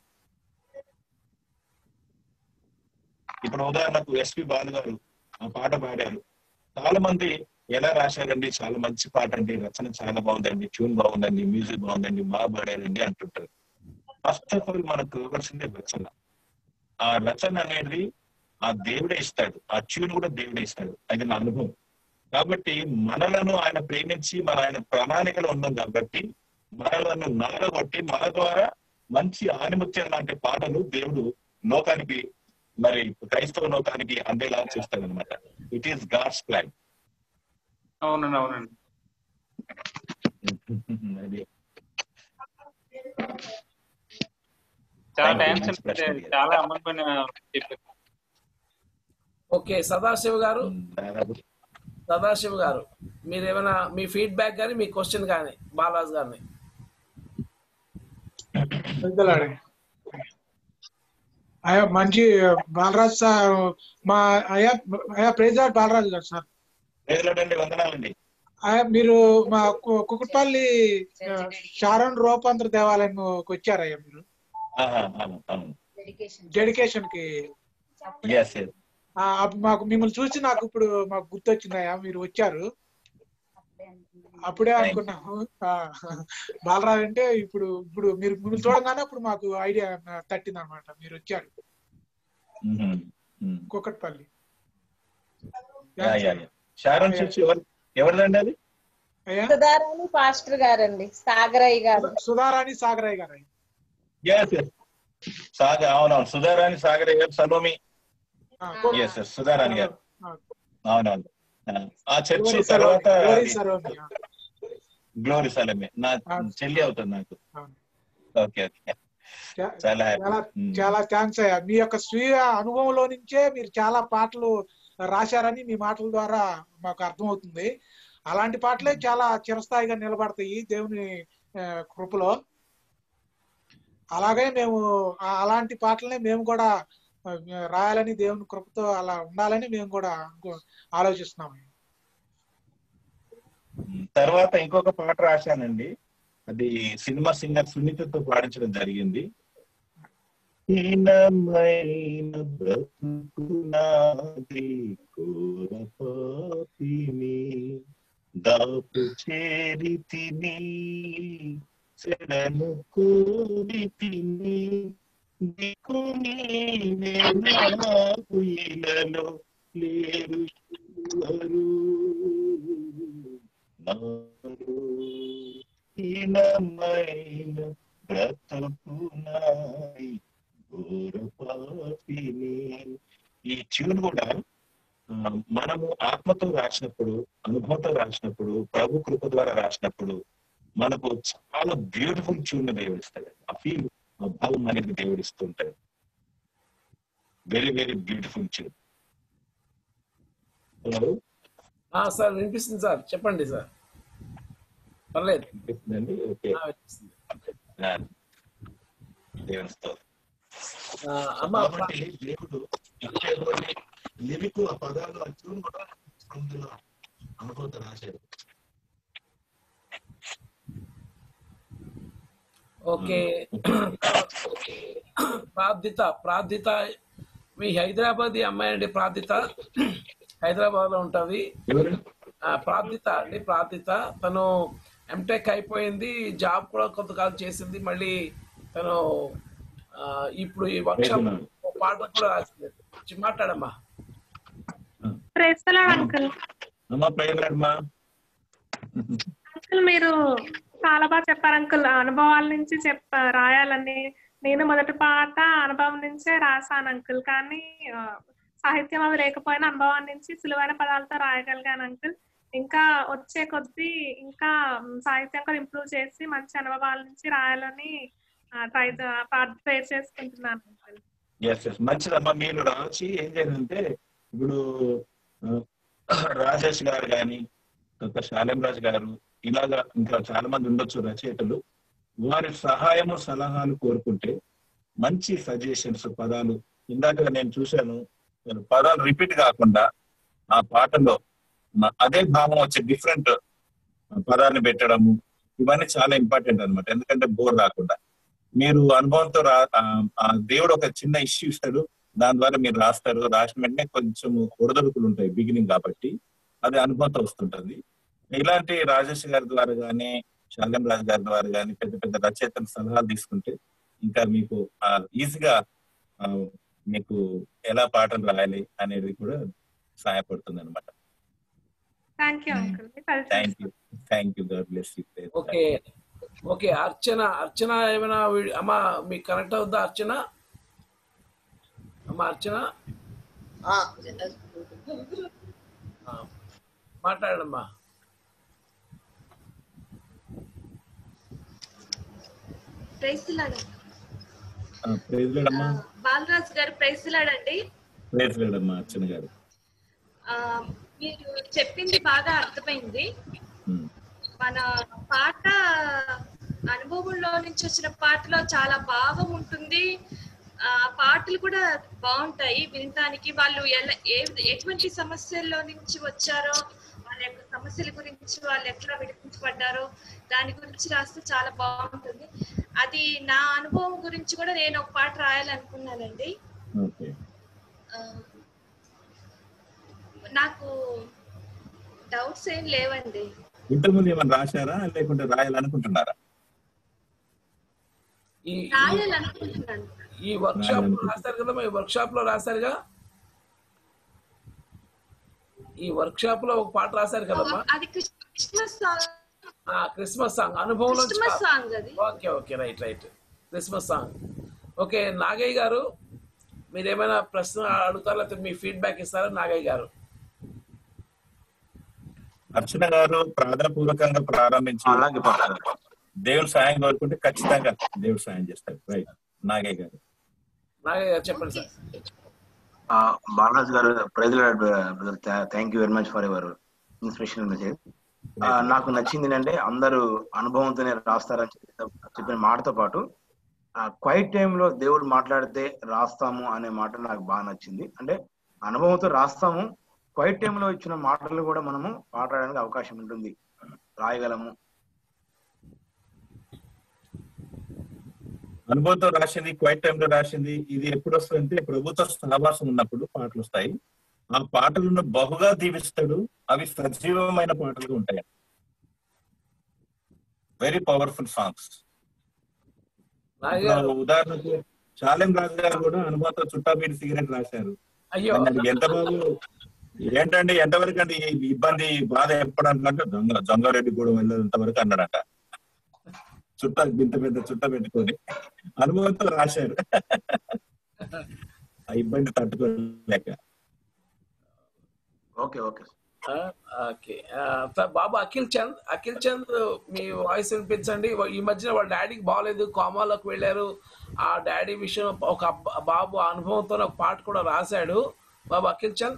ఇప్పుడు ఉదాహరణకు ఎస్పి బాలు గారు ఆ పాట పాడారు చాలా మంది ఎలా రాశారండి చాలా మంచి పాట అండి రచన చాలా బాగుందండి ట్యూన్ బాగుందండి మ్యూజిక్ బాగుందండి బాగా పాడారండి అంటుంటారు ఫస్ట్ ఆఫ్ ఆల్ మనకు కావాల్సిందే రచన ఆ రచన అనేది ఆ దేవుడే ఇస్తాడు ఆ ట్యూన్ కూడా దేవుడే ఇస్తాడు అది నా అనుభవం కాబట్టి మనలను ఆయన ప్రేమించి మన ఆయన ప్రణాళికలో ఉన్నాం కాబట్టి మనలను నలగొట్టి మన ద్వారా మంచి ఆనిముత్యం లాంటి పాటలు దేవుడు లోకానికి మరి క్రైస్తవ లోకానికి అందేలా చేస్తాడు అనమాట ఇట్ ఈస్ గాడ్స్ ప్లాన్ అవునండి అవునండి అది చాలా Thank you. థ్యాంక్స్ మంచి ప్రశ్న అండి అడిగారు. చాలా అమూల్యమైన చెప్పారు ఓకే సదాశివ్ గారు దాదాపు సదాశివ్ గారు మీరు ఏమైనా మీ ఫీడ్బ్యాక్ కానీ మీ క్వశ్చన్ కానీ బాలాజ్ గారిని పెద్దలాడే అయ్యా మంచి బాలరాజ్ సార్ మా అయ్యా అయ్యా ప్రైజ్ లార్డ్ బాలరాజు గారు సార్ ప్రేజలాడండి వందనాలండి అయ్యా మీరు మా కు- కుకుట్పల్లి ఆ, శారోన్ రూపాంతర దేవాలయంకి వచ్చారయ్యా మీరు ఆహా, అవును అవును డెడికేషన్ కి ఎస్ ఎస్ ఆ, అప్పుడు మాకు మిమ్మల్ని చూసి నాకు ఇప్పుడు మాకు గుర్తొచ్చిందయ్యా మీరు వచ్చారు అప్పుడే అనుకున్నాము ఆ, బాలరాజ్ అంటే ఇప్పుడు ఇప్పుడు మీరు మిమ్మల్ని చూడగానే అప్పుడు మాకు ఐడియా తట్టింది అనమాట మీరు వచ్చారు Kukatpally yeah yeah yeah Sharon church ఎవరు ఎవరిదండి అది అయ్యా సుధారాణి పాస్టర్ గారండి సాగరయ్య గారు సుధారాణి సాగరయ్య గారు ఎస్ ఎస్ సాగ అవునవును సుధారాణి సాగర్ గారు సలోమి ఆ, కో- ఎస్ ఎస్ సుధారాణి గారు ఆ, అవునవును ఆ, ఆ చర్చ్ గ్లోరీ తర్వాత సలోమి, గ్లోరీ సలోమి, ఆ. గ్లోరీ సలమే నా చెల్లి అవుతుంది నాకు అవును. ఓకే ఓకే చా- చాలా చాలా హ్యాపీ చాలా థ్యాంక్స్ అయ్యా మీ యొక్క స్వీయ అనుభవంలో నుంచే మీరు చాలా పాటలు రాశారని మీ మాటల ద్వారా మాకు అర్థమవుతుంది అలాంటి పాటలే చాలా చిరస్థాయిగా నిలబడతాయి దేవుని ఆ, కృపలో అలాగే మేము ఆ- అలాంటి పాటలనే మేము కూడా ఆ, రాయాలని దేవుని కృపతో అలా ఉండాలని మేము కూడా అనుకో- ఆలోచిస్తున్నాము తర్వాత ఇంకొక పాట రాశానండి అది సినిమా సింగర్ సునీతతో పాడించడం జరిగింది హీనమైన బ్రతుకునాది ఘోర పాపిని దాపు చేరి తిని శరణు కోరి తిని దిక్కు నీవే నాకు ఇలలో లేరు ఎవరు. నాలో హీనమైన బ్రతుకునాయి ఘోర పాపిని ఈ ట్యూన్ కూడా ఆ, మనము ఆత్మతో రాసినప్పుడు అనుభవంతో రాసినప్పుడు ప్రభు కృప ద్వారా రాసినప్పుడు మనకు చాలా బ్యూటిఫుల్ ట్యూన్ దేవుడిస్తాడు ఆ ఫీల్ ఆ భావం అనేది దేవుడిస్తుంటాడు very very beautiful tune hello ఆ, సార్ వినిపిస్తుంది సార్ చెప్పండి సార్ పర్లేదు వినిపిస్తుందండి ఓకే ఆ, వినిపిస్తుంది ఆ, దేవుని స్తోత్రం. ఆ, అమ్మ కాబట్టి దేవుడు ఇచ్చేటువంటి లిరిక్ ఆ పదాలు ఆ ట్యూన్ కూడా అందులో అనుభూతి రాశాడు ఓకే ప్రార్థిత ప్రార్థిత మీ హైదరాబాద్ అమ్మాయి అండి ప్రార్థిత హైదరాబాద్ లో ఉంటది ఎవరు ఆ, ప్రార్థిత అండి ప్రార్థిత తను ఎంటెక్ అయిపోయింది జాబ్ కూడా కొంతకాలం చేసింది మళ్ళీ తను ఆ, ఇప్పుడు ఈ వర్క్షాప్ పాట కూడా రాసింది వచ్చి మాట్లాడమ్మా ప్రేస్తలాడు అంకుల్ అమ్మా ప్రేమమ్మా అంకుల్ మీరు చాలా బాగా చెప్పారు అంకుల్ అనుభవాల నుంచి చెప్ప రాయాలని నేను మొదటి పాట అనుభవం నుంచే రాశాను అంకుల్ కానీ ఆ, సాహిత్యం అవి లేకపోయినా అనుభవం నుంచి సులువైన పదాలతో రాయగలిగాను అంకుల్ ఇంకా వచ్చే కొద్దీ ఇంకా మ్, సాహిత్యం కూడా ఇంప్రూవ్ చేసి మంచి అనుభవాల నుంచి రాయాలని ట్రై ప్రేర్ చేసుకుంటున్నాను అంకుల్ ఎస్ ఎస్ మంచిదమ్మా మీరు రాసి ఏం చేయాలంటే ఇప్పుడు ఆ, రాజేష్ గారు కానీ తర్వాత శాలెం రాజు గారు ఇలాగా ఇంకా చాలా మంది ఉండొచ్చు రచయితలు వారి సహాయము సలహాలు కోరుకుంటే మంచి సజెషన్స్ పదాలు ఇందాక నేను చూశాను నేను పదాలు రిపీట్ కాకుండా ఆ పాటలో మ- అదే భావం వచ్చే డిఫరెంట్ పదాన్ని పెట్టడము ఇవన్నీ చాలా ఇంపార్టెంట్ అన్నమాట ఎందుకంటే బోర్ రాకుండా మీరు అనుభవంతో రా ఆ- ఆ దేవుడు ఒక చిన్న ఇష్యూ ఇస్తాడు దాని ద్వారా మీరు రాస్తారు రాసిన వెంటనే కొంచెం ఒడదొడుకులు ఉంటాయి బిగినింగ్ కాబట్టి అది అనుభవంతో వస్తుంటది ఇలాంటి రాజేష్ గారి ద్వారా కానీ శాలం రాజు గారి ద్వారా కానీ పెద్ద పెద్ద రచయితల సలహాలు తీసుకుంటే ఇంకా మీకు ఈజీగా మీకు ఎలా పాటలు రాయాలి అనేది కూడా సహాయపడుతుంది అనమాట thank you uncle thank you thank you God bless you okay okay Archana Archana ఏమైనా వీడి- అమ్మా మీకు కనెక్ట్ అవుద్దా అర్చన అమ్మా అర్చన ఆ, మాట్లాడమ్మా ప్రైజ్ లాడ్ ప్రైజ్ లేడమ్మా బాలరాజు గారు ప్రైజ్ లాడండి ప్రైజ్ లేడమ్మా అర్చన గారు ఆ, మీరు చెప్పింది బాగా అర్థమైంది ఉమ్. మన పాట అనుభవంలో నుంచి వచ్చిన పాటలో చాలా భావం ఉంటుంది ఆ పాటలు కూడా బాగుంటాయి వినటానికి వాళ్ళు ఎలా ఏ ఎటువంటి సమస్యల్లో నుంచి వచ్చారో వాళ్ళ యొక్క సమస్యల గురించి వాళ్ళు ఎట్లా విడిపించబడ్డారో దాని గురించి రాస్తే చాలా బాగుంటుంది అది నా అనుభవం గురించి కూడా నేను ఒక పాట రాయాలనుకున్నానండి ఓకే ఆ, నాకు డౌట్స్ ఏం లేవండి ఇంతకుముందు ఏమైనా రాశారా లేకుంటే రాయాలనుకుంటున్నారా ఈ రాయాలనుకుంటున్నాను ఈ వర్క్ షాప్ లో రాశారు కదా ఈ వర్క్ షాప్ లో రాశారుగా ఈ వర్క్ షాప్ లో ఒక పాట రాశారు కదమ్మా అది క్రిస్మస్ సాంగ్ ఆ క్రిస్మస్ సాంగ్ అనుభవంలో క్రిస్మస్ సాంగ్ అది okay okay right right Christmas song okay Nagayya గారు మీరు ఏమైనా ప్రశ్న అడుగుతారా లేకపోతే మీ ఫీడ్బ్యాక్ ఇస్తారా నాగయ్య గారు అర్చన గారు ప్రార్థన పూర్వకంగా ప్రారంభించి అలాగే పాస్టర్ గారు. దేవుని సాయం కోరుకుంటే ఖచ్చితంగా దేవుడు సాయం చేస్తాడు రైట్ నాగయ్య గారు నాగయ్య గారు చెప్పండి సార్ ఆ, బాలరాజ్ గారు praise brother thank you very much for your inspiration message నాకు నచ్చింది ఏంటంటే అందరూ అనుభవంతోనే రాస్తారని చెప్పి- చెప్పిన మాటతో పాటు క్వైట్ టైంలో దేవుడు మాట్లాడితే రాస్తాము అనే మాట నాకు బాగా నచ్చింది అంటే అనుభవంతో రాస్తాము క్వైట్ టైంలో ఇచ్చిన మాటలు కూడా మనము మాట్లాడడానికి అవకాశం ఉంటుంది రాయగలము అనుభవంతో రాసింది క్వైట్ టైం లో రాసింది ఇది ఎప్పుడు వస్తుందంటే ప్రభుత్వ సహవాసం ఉన్నప్పుడు పాటలు వస్తాయి ఆ పాటలను బహుగా దీవిస్తాడు అవి సజీవమైన పాటలుగా ఉంటాయి వెరీ పవర్ఫుల్ సాంగ్స్ నాగయ్య గారు ఉదాహరణకు చాలెం రాజు గారు కూడా అనుభవంతో చుట్టా బీడి సిగరెట్ రాశారు అయ్యో దానికి ఎంత బాబు ఏంటండి ఎంతవరకు అండి ఈ ఇబ్బంది బాధ ఎప్పుడు అంటే దొంగ జంగారెడ్డి కూడా వెళ్ళేంత వరకు అన్నాడట చుట్ట ఇంత పెద్ద చుట్ట పెట్టుకొని అనుభవంతో రాశారు ఆ ఇబ్బంది తట్టుకోలేక ఓకే ఓకే ఆ, ఓకే ఆ, సార్ బాబు అఖిల్ చంద్ అఖిల్ చంద్ మీ వాయిస్ వినిపించండి ఈ మధ్యన వాళ్ళ డాడీకి బాగాలేదు కోమాలోకి వెళ్ళారు ఆ డాడీ విషయం ఒక అబ్బ- బాబు అనుభవంతో ఒక పాట కూడా రాశాడు బాబు అఖిల్ చంద్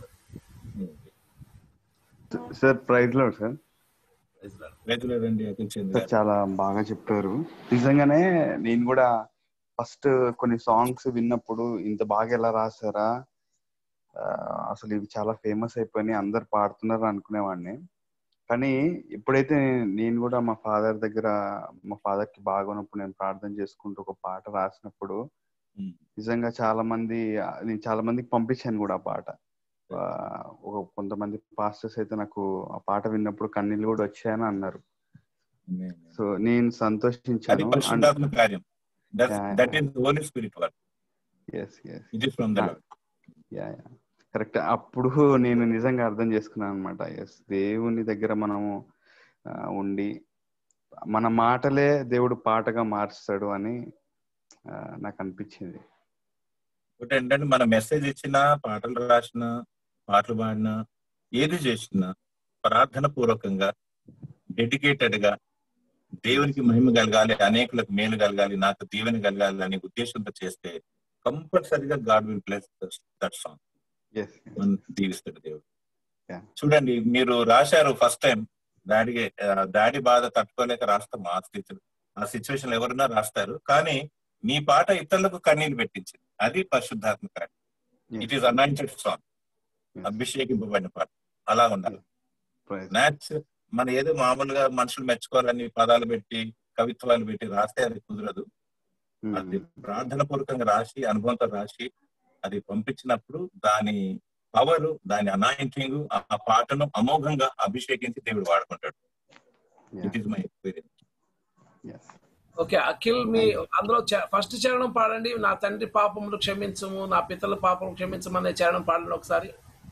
సార్ ప్రైజ్ లో సార్ రైతులేదండి అఖిల్ చంద్ సార్ గారు చాలా బాగా చెప్పారు నిజంగానే నేను కూడా ఫస్ట్ కొన్ని సాంగ్స్ విన్నప్పుడు ఇంత బాగా ఎలా రాశారా ఆ, అసలు ఇవి చాలా ఫేమస్ అయిపోయినాయి అందరు పాడుతున్నారు అనుకునేవాడిని కానీ ఎప్పుడైతే నేను కూడా మా ఫాదర్ దగ్గర మా ఫాదర్ కి బాగున్నప్పుడు నేను ప్రార్థన చేసుకుంటూ ఒక పాట రాసినప్పుడు నిజంగా చాలా మంది నేను చాలా మందికి పంపించాను కూడా ఆ పాట ఆ, ఒక కొంతమంది పాస్టర్స్ అయితే నాకు ఆ పాట విన్నప్పుడు కన్నీళ్ళు కూడా వచ్చాయని అన్నారు సో నేను అది సంతోషించాను పరిశుద్ధాత్మ కార్యం that is holy spirit work yes yes it is from the lord yeah yeah correct అప్పుడు నేను నిజంగా అర్థం చేసుకున్నాను అనమాట ఎస్ దేవుని దగ్గర మనము ఆ, ఉండి మన మాటలే దేవుడు పాటగా మార్చుతాడు అని ఆ, నాకు అనిపించింది ఒకటి ఏంటంటే మన మెసేజ్ ఇచ్చినా పాటలు రాసినా పాటలు పాడినా ఏది చేసినా ప్రార్థన పూర్వకంగా డెడికేటెడ్ గా దేవునికి మహిమ కలగాలి అనేకులకు మేలు కలగాలి నాకు దీవెన కలగాలి అనే ఉద్దేశంతో చేస్తే కంపల్సరిగా God will bless that song yes మనం దీవిస్తాడు దేవుడు Yeah. చూడండి మీరు రాశారు ఫస్ట్ టైం డాడీ డాడీ బాధ తట్టుకోలేక రాస్తాం ఆ స్థితి ఆ సిచ్యువేషన్ ఎవరైనా రాస్తారు కానీ మీ పాట ఇతరులకు కన్నీరు పెట్టించింది అది పరిశుద్ధాత్మ కార్యం ఇట్ ఈస్ అనాయింటెడ్ సాంగ్ అభిషేకింపబడిన పాట అలా ఉండాలి మ్యాచ్ మన ఏదో మామూలుగా మనుషులు మెచ్చుకోవాలని పదాలు పెట్టి కవిత్వాలు పెట్టి రాస్తే అది కుదరదు అది ప్రార్థన పూర్వకంగా రాసి అనుభవంతో రాసి అది పంపించినప్పుడు దాని పవర్ దాని అనాయింటింగ్ ఆ పాటను అమోఘంగా అభిషేకించి దేవుడు వాడుకుంటాడు it is my experience okay Akhil మీ అందులో ఫస్ట్ చరణం పాడండి నా తండ్రి పాపములు క్షమించము నా పితల పాపం క్షమించమనే చరణం పాడండి ఒకసారి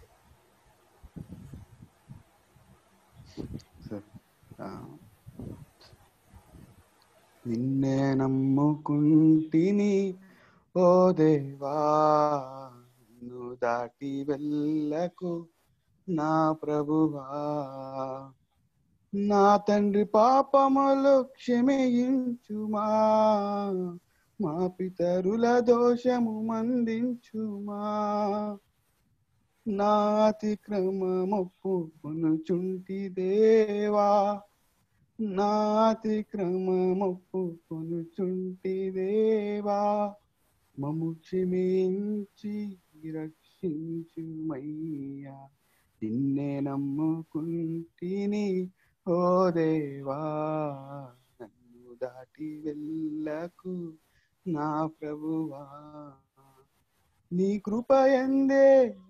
సార్ ఆ, నిన్నే నమ్ముకుంటిని ఓ దేవా నిన్ను దాటి వెళ్ళకు నా ప్రభువా నా తండ్రి పాపములు క్షమించుమా మా పితరుల దోషము మందించుమా నా అతిక్రమమొప్పు కొనుచుంటి దేవా నా అతిక్రమమొప్పు కొనుచుంటి దేవా మము క్షమించి రక్షించుమయ్యా నిన్నే నమ్ముకుంటిని ఓ దేవా నన్ను దాటి వెళ్ళకు నా ప్రభువా నీ కృపయందే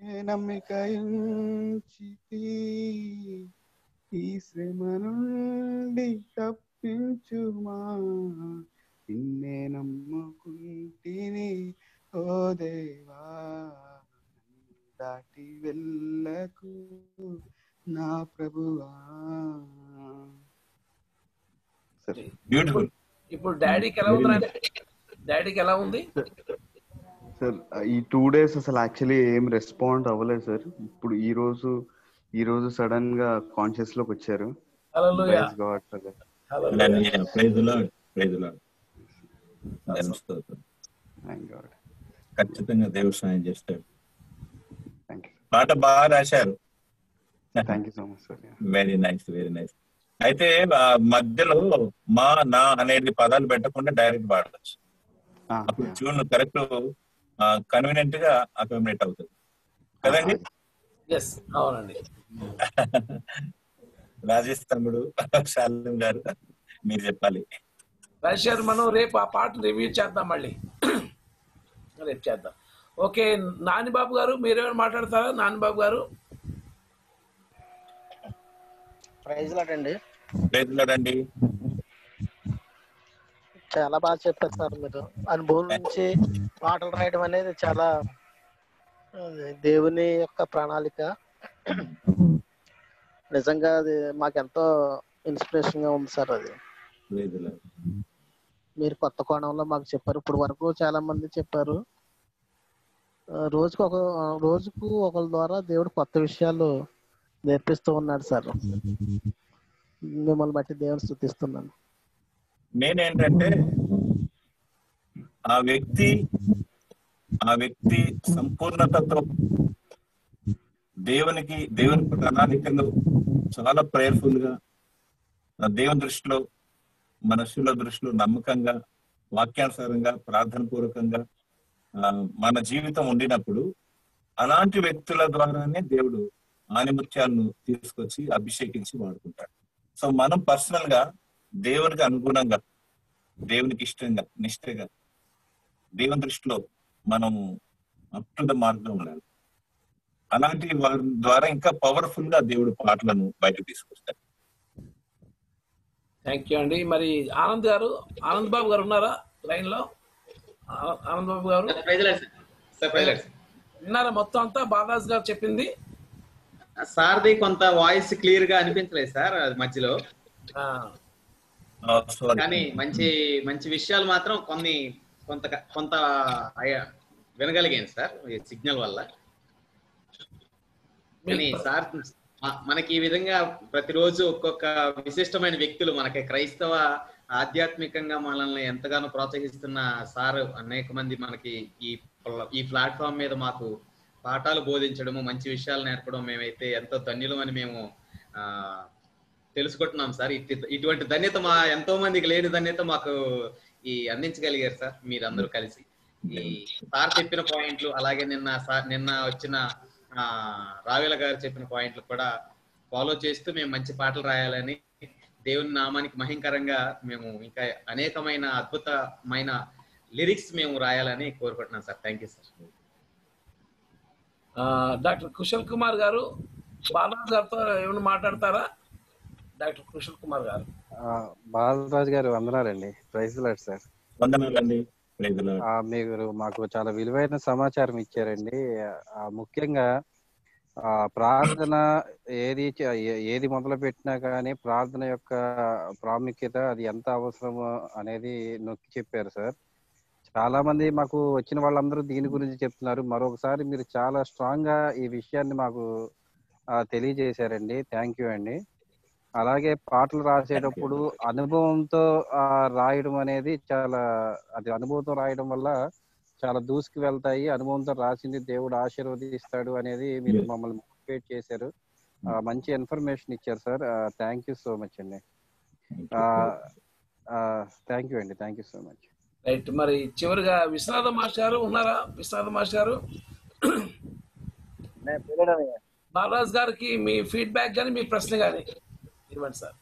నమ్మికయుంచితి ఈ శ్రమ నుండి తప్పించుమా నిన్నే నమ్ముకుంటిని ఓ దేవా నన్ను దాటి వెళ్ళకు నా ప్రభువా సరే బ్యూటిఫుల్ ఇప్పుడు డాడీకి ఎలా ఉంది డాడీకి ఎలా ఉంది సార్ ఈ టూ డేస్ అసలు యాక్చువల్లీ ఏం రెస్పాండ్ అవ్వలేదు సార్ ఇప్పుడు ఈ రోజు ఈ రోజు సడన్ గా కాన్షియస్ లోకి వచ్చారు Hallelujah. Praise God for that. Praise lord praise lord స్తోత్రం Thank God. ఖచ్చితంగా దేవుడు సాయం చేస్తాడు Thank you. పాట బాగా రాశారు thank you so much sir very nice very nice అయితే ఆ మధ్యలో మా నా అనేది పదాలు పెట్టకుండా డైరెక్ట్ పాడవచ్చు అప్పుడు ట్యూన్ కరెక్ట్ కన్వీనియంట్ గా అకామిడేట్ అవుతుంది కదండి ఎస్ అవునండి రాజేష్ తమ్ముడు శాలం గారు మీరు చెప్పాలి రాజేష్ మనం రేపు ఆ పాట రివ్యూ చేద్దాం మళ్ళీ రేపు చేద్దాం ఓకే నానిబాబు గారు మీరేమైనా మాట్లాడతారా నానిబాబు గారు ప్రైజ్ లాడండి లేదండి చాలా బాగా చెప్పారు సార్ మీరు అనుభవం నుంచి పాటలు రాయడం అనేది చాలా ఆ, దేవుని యొక్క ప్రణాళిక నిజంగా అది మాకెంతో ఇన్స్పిరేషన్ గా ఉంది సార్ అది మీరు కొత్త కోణంలో మాకు చెప్పారు ఇప్పుడు వరకు చాలా మంది చెప్పారు ఆ, రోజుకు ఒక ఆ, రోజుకు ఒకరి ద్వారా దేవుడు కొత్త విషయాలు నేర్పిస్తూ ఉన్నాడు సార్ మిమ్మల్ని బట్టి దేవుని స్థుతిస్తున్నాను నేనేంటంటే ఆ వ్యక్తి ఆ వ్యక్తి సంపూర్ణతతో దేవునికి దేవుని ప్రణాళికలో చాలా ప్రేయర్ఫుల్ గా ఆ దేవుని దృష్టిలో మనుషుల దృష్టిలో నమ్మకంగా వాక్యానుసారంగా ప్రార్థన పూర్వకంగా ఆ, మన జీవితం ఉండినప్పుడు అలాంటి వ్యక్తుల ద్వారానే దేవుడు ఆనిముత్యాలను తీసుకొచ్చి అభిషేకించి వాడుకుంటాడు సో మనం పర్సనల్ గా దేవునికి అనుగుణంగా దేవునికి ఇష్టంగా నిష్ఠగా దేవుని దృష్టిలో మనం అప్ టు ద మార్క్ లో ఉండాలి అలాంటి వారి ద్వారా ఇంకా పవర్ఫుల్ గా దేవుడు పాటలను బయటకు తీసుకొస్తాడు థ్యాంక్ యూ అండి మరి ఆనంద్ గారు ఆనంద్ బాబు గారు ఉన్నారా లైన్ లో ఆ- ఆనంద్ బాబు గారు విన్నారా మొత్తం అంతా బాలాజ్ గారు చెప్పింది సార్ది కొంత వాయిస్ క్లియర్ గా అనిపించలేదు సార్ అది మధ్యలో కానీ మంచి మంచి విషయాలు మాత్రం కొన్ని కొంత కొంత అయ్యా- వినగలిగాను సార్ ఈ సిగ్నల్ వల్ల కానీ సార్ మ- మనకి ఈ విధంగా ప్రతిరోజు ఒక్కొక్క విశిష్టమైన వ్యక్తులు మనకి క్రైస్తవ ఆధ్యాత్మికంగా మనల్ని ఎంతగానో ప్రోత్సహిస్తున్న సార్ అనేక మంది మనకి ఈ ప్ల- ఈ ప్లాట్ఫామ్ మీద మాకు పాఠాలు బోధించడము మంచి విషయాలు నేర్పడం మేమైతే ఎంతో ధన్యులమని మేము ఆ తెలుసుకుంటున్నాం సార్ ఇట్టి- ఇటువంటి ధన్యత మా ఎంతో మందికి లేని ధన్యత మాకు ఈ అందించగలిగారు సార్ మీరందరూ కలిసి ఈ సార్ చెప్పిన పాయింట్లు అలాగే నిన్న సార్ నిన్న వచ్చిన ఆ రావేల గారు చెప్పిన పాయింట్లు కూడా ఫాలో చేస్తూ మేము మంచి పాటలు రాయాలని దేవుని నామానికి మహింకరంగా మేము ఇంకా అనేకమైన అద్భుతమైన లిరిక్స్ మేము రాయాలని కోరుకుంటున్నాం సార్ థ్యాంక్ యూ సార్ ఆ, డాక్టర్ కుశల్ కుమార్ గారు బాలాజ్ గారితో ఏమైనా మాట్లాడతారా డాక్టర్ కుశల్ కుమార్ గారు ఆ, బాలరాజు గారు వందనాలండి ప్రైజ్ లాడ్ సార్ వందనాలండి ప్రైజ్ లార్డ్. ఆ, మీరు మాకు చాలా విలువైన సమాచారం ఇచ్చారండి ఆ, ముఖ్యంగా ఆ ప్రార్థన ఏది చే- ఏ- ఏది మొదలు పెట్టినా కానీ ప్రార్థన యొక్క ప్రాముఖ్యత అది ఎంత అవసరమో అనేది నొక్కి చెప్పారు సార్ చాలా మంది మాకు వచ్చిన వాళ్ళందరూ దీని గురించి చెప్తున్నారు మరొకసారి మీరు చాలా స్ట్రాంగ్ గా ఈ విషయాన్ని మాకు ఆ, తెలియజేశారండి థ్యాంక్ యూ అండి అలాగే పాటలు రాసేటప్పుడు అనుభవంతో ఆ, రాయడం అనేది చాలా అది అనుభవంతో రాయడం వల్ల చాలా దూసుకు వెళ్తాయి అనుభవంతో రాసింది దేవుడు ఆశీర్వదిస్తాడు అనేది మీరు Yes. మమ్మల్ని మోటివేట్ చేశారు ఆ, మంచి ఇన్ఫర్మేషన్ ఇచ్చారు sir thank you so much అండి థ్యాంక్ యూ అండి thank you so much right మరి చివరిగా విశ్వనాథ మాస్టర్ గారు ఉన్నారా విశ్వనాథ మాస్టర్ గారు బాలరాజ్ గారికి మీ ఫీడ్బ్యాక్ కానీ మీ ప్రశ్న కానీ ఇవ్వండి సార్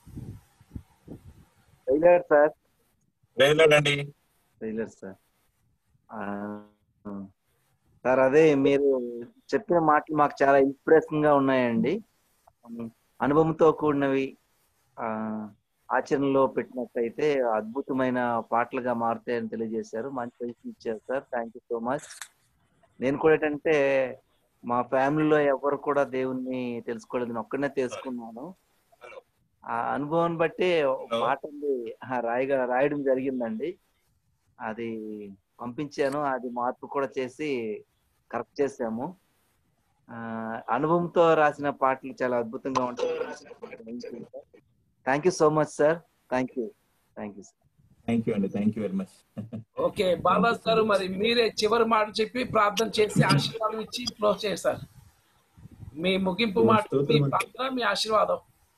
టైలర్ సార్ వెళ్ళండి టైలర్ సార్ ఆ, సార్ అదే మీరు చెప్పిన మాటలు మాకు చాలా ఇన్స్పిరేషన్ గా ఉన్నాయండి అనుభవంతో కూడినవి ఆ, ఆచరణలో పెట్టినట్టయితే అద్భుతమైన పాటలుగా మారుతాయని తెలియజేశారు మంచి సజెషన్ ఇచ్చారు sir thank you so much నేను కూడా ఏంటంటే మా ఫ్యామిలీలో ఎవరు కూడా దేవుణ్ణి తెలుసుకోలేదు నేను ఒక్కడనే తెలుసుకున్నాను ఆ అనుభవాన్ని బట్టి ఒక పాట ఉంది ఆ, రాయగా రాయడం జరిగిందండి అది పంపించాను అది మార్పు కూడా చేసి కరెక్ట్ చేసాము ఆ, అనుభవంతో రాసిన పాటలు చాలా అద్భుతంగా ఉంటాయి thank you so much sir thank you thank you sir thank you అండి thank you very much okay Balaraj గారు మరి మీరే చివరి మాట చెప్పి ప్రార్థన చేసి ఆశీర్వాదం ఇచ్చి క్లోజ్ చేస్తారు మీ ముగింపు మాట మీ ప్రార్థన మీ ఆశీర్వాదం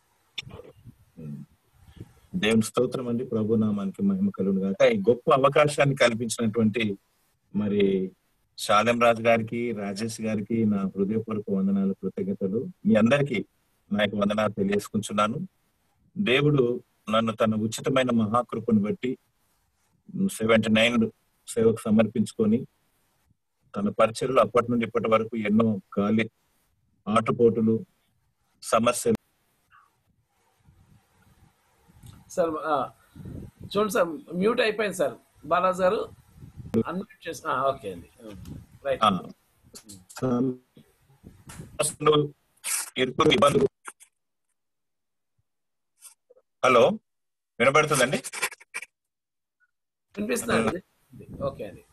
దేవుని స్తోత్రం అండి ప్రభు నామానికి మహిమ కలుగును గాక ఈ గొప్ప అవకాశాన్ని కల్పించినటువంటి మరి శాలెం రాజు గారికి రాజేష్ గారికి నా హృదయపూర్వక వందనాలు కృతజ్ఞతలు మీ అందరికీ నా యొక్క వందనాలు తెలియజేసుకుంటున్నాను దేవుడు నన్ను తన ఉచితమైన మహాకృపను బట్టి సెవెంటీ నైన్ సేవకు సమర్పించుకొని తన పరిచయలు అప్పటి నుండి ఇప్పటి వరకు ఎన్నో గాలి ఆటుపోటులు సమస్యలు సార్ ఆ, చూడండి సార్ మ్యూట్ అయిపోయింది సార్ బాలాజ్ గారు అన్మ్యూట్ చేసి ఆ, ఓకే అండి రైట్ ఆ, సమస్యలు, ఇరుకులు ఇబ్బందులు హలో వినబడుతుందండి వినిపిస్తున్నాను ఓకే అండి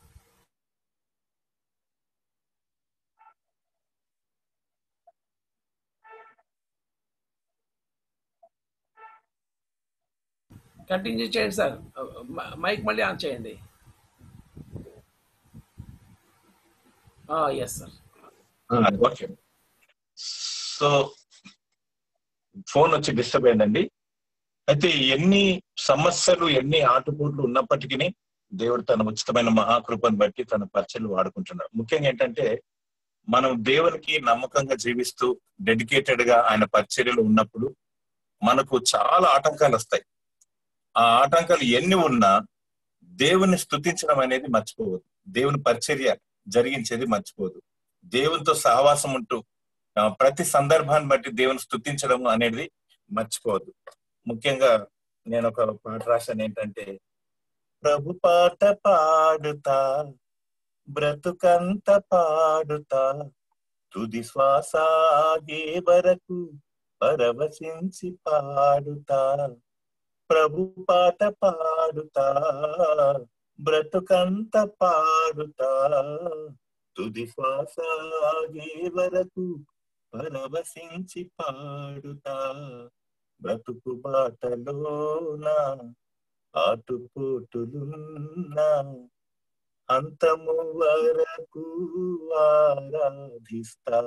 కంటిన్యూ చేయండి సార్ మ- మైక్ మళ్ళీ ఆన్ చేయండి yes sir okay so phone వచ్చి డిస్టర్బ్ అయిందండి అయితే ఎన్ని సమస్యలు ఎన్ని ఆటుపోట్లు ఉన్నప్పటికీ దేవుడు తన ఉచితమైన మహాకృపను బట్టి తన పరిచయలు వాడుకుంటున్నాడు ముఖ్యంగా ఏంటంటే మనం దేవునికి నమ్మకంగా జీవిస్తూ డెడికేటెడ్ గా ఆయన పరిచర్యలు ఉన్నప్పుడు మనకు చాలా ఆటంకాలు వస్తాయి ఆ ఆటంకాలు ఎన్ని ఉన్నా దేవుని స్తుతించడం అనేది మర్చిపోవద్దు దేవుని పరిచర్య జరిగించేది మర్చిపోదు దేవునితో సహవాసం ఉంటూ ఆ, ప్రతి సందర్భాన్ని బట్టి దేవుని స్తుతించడం అనేది మర్చిపోవద్దు ముఖ్యంగా నేను ఒక పాట రాశాను ఏంటంటే ప్రభు పాట పాడుతా బ్రతుకంత పాడుతా తుది శ్వాస ఆగే వరకు పరవశించి పాడుతా ప్రభు పాట పాడుతా బ్రతుకంత పాడుతా తుది శ్వాస ఆగే వరకు పరవశించి పాడుతా బ్రతుకు బాటలోనా ఆటుపోటులున్నా అంతము వరకు ఆరాధిస్తా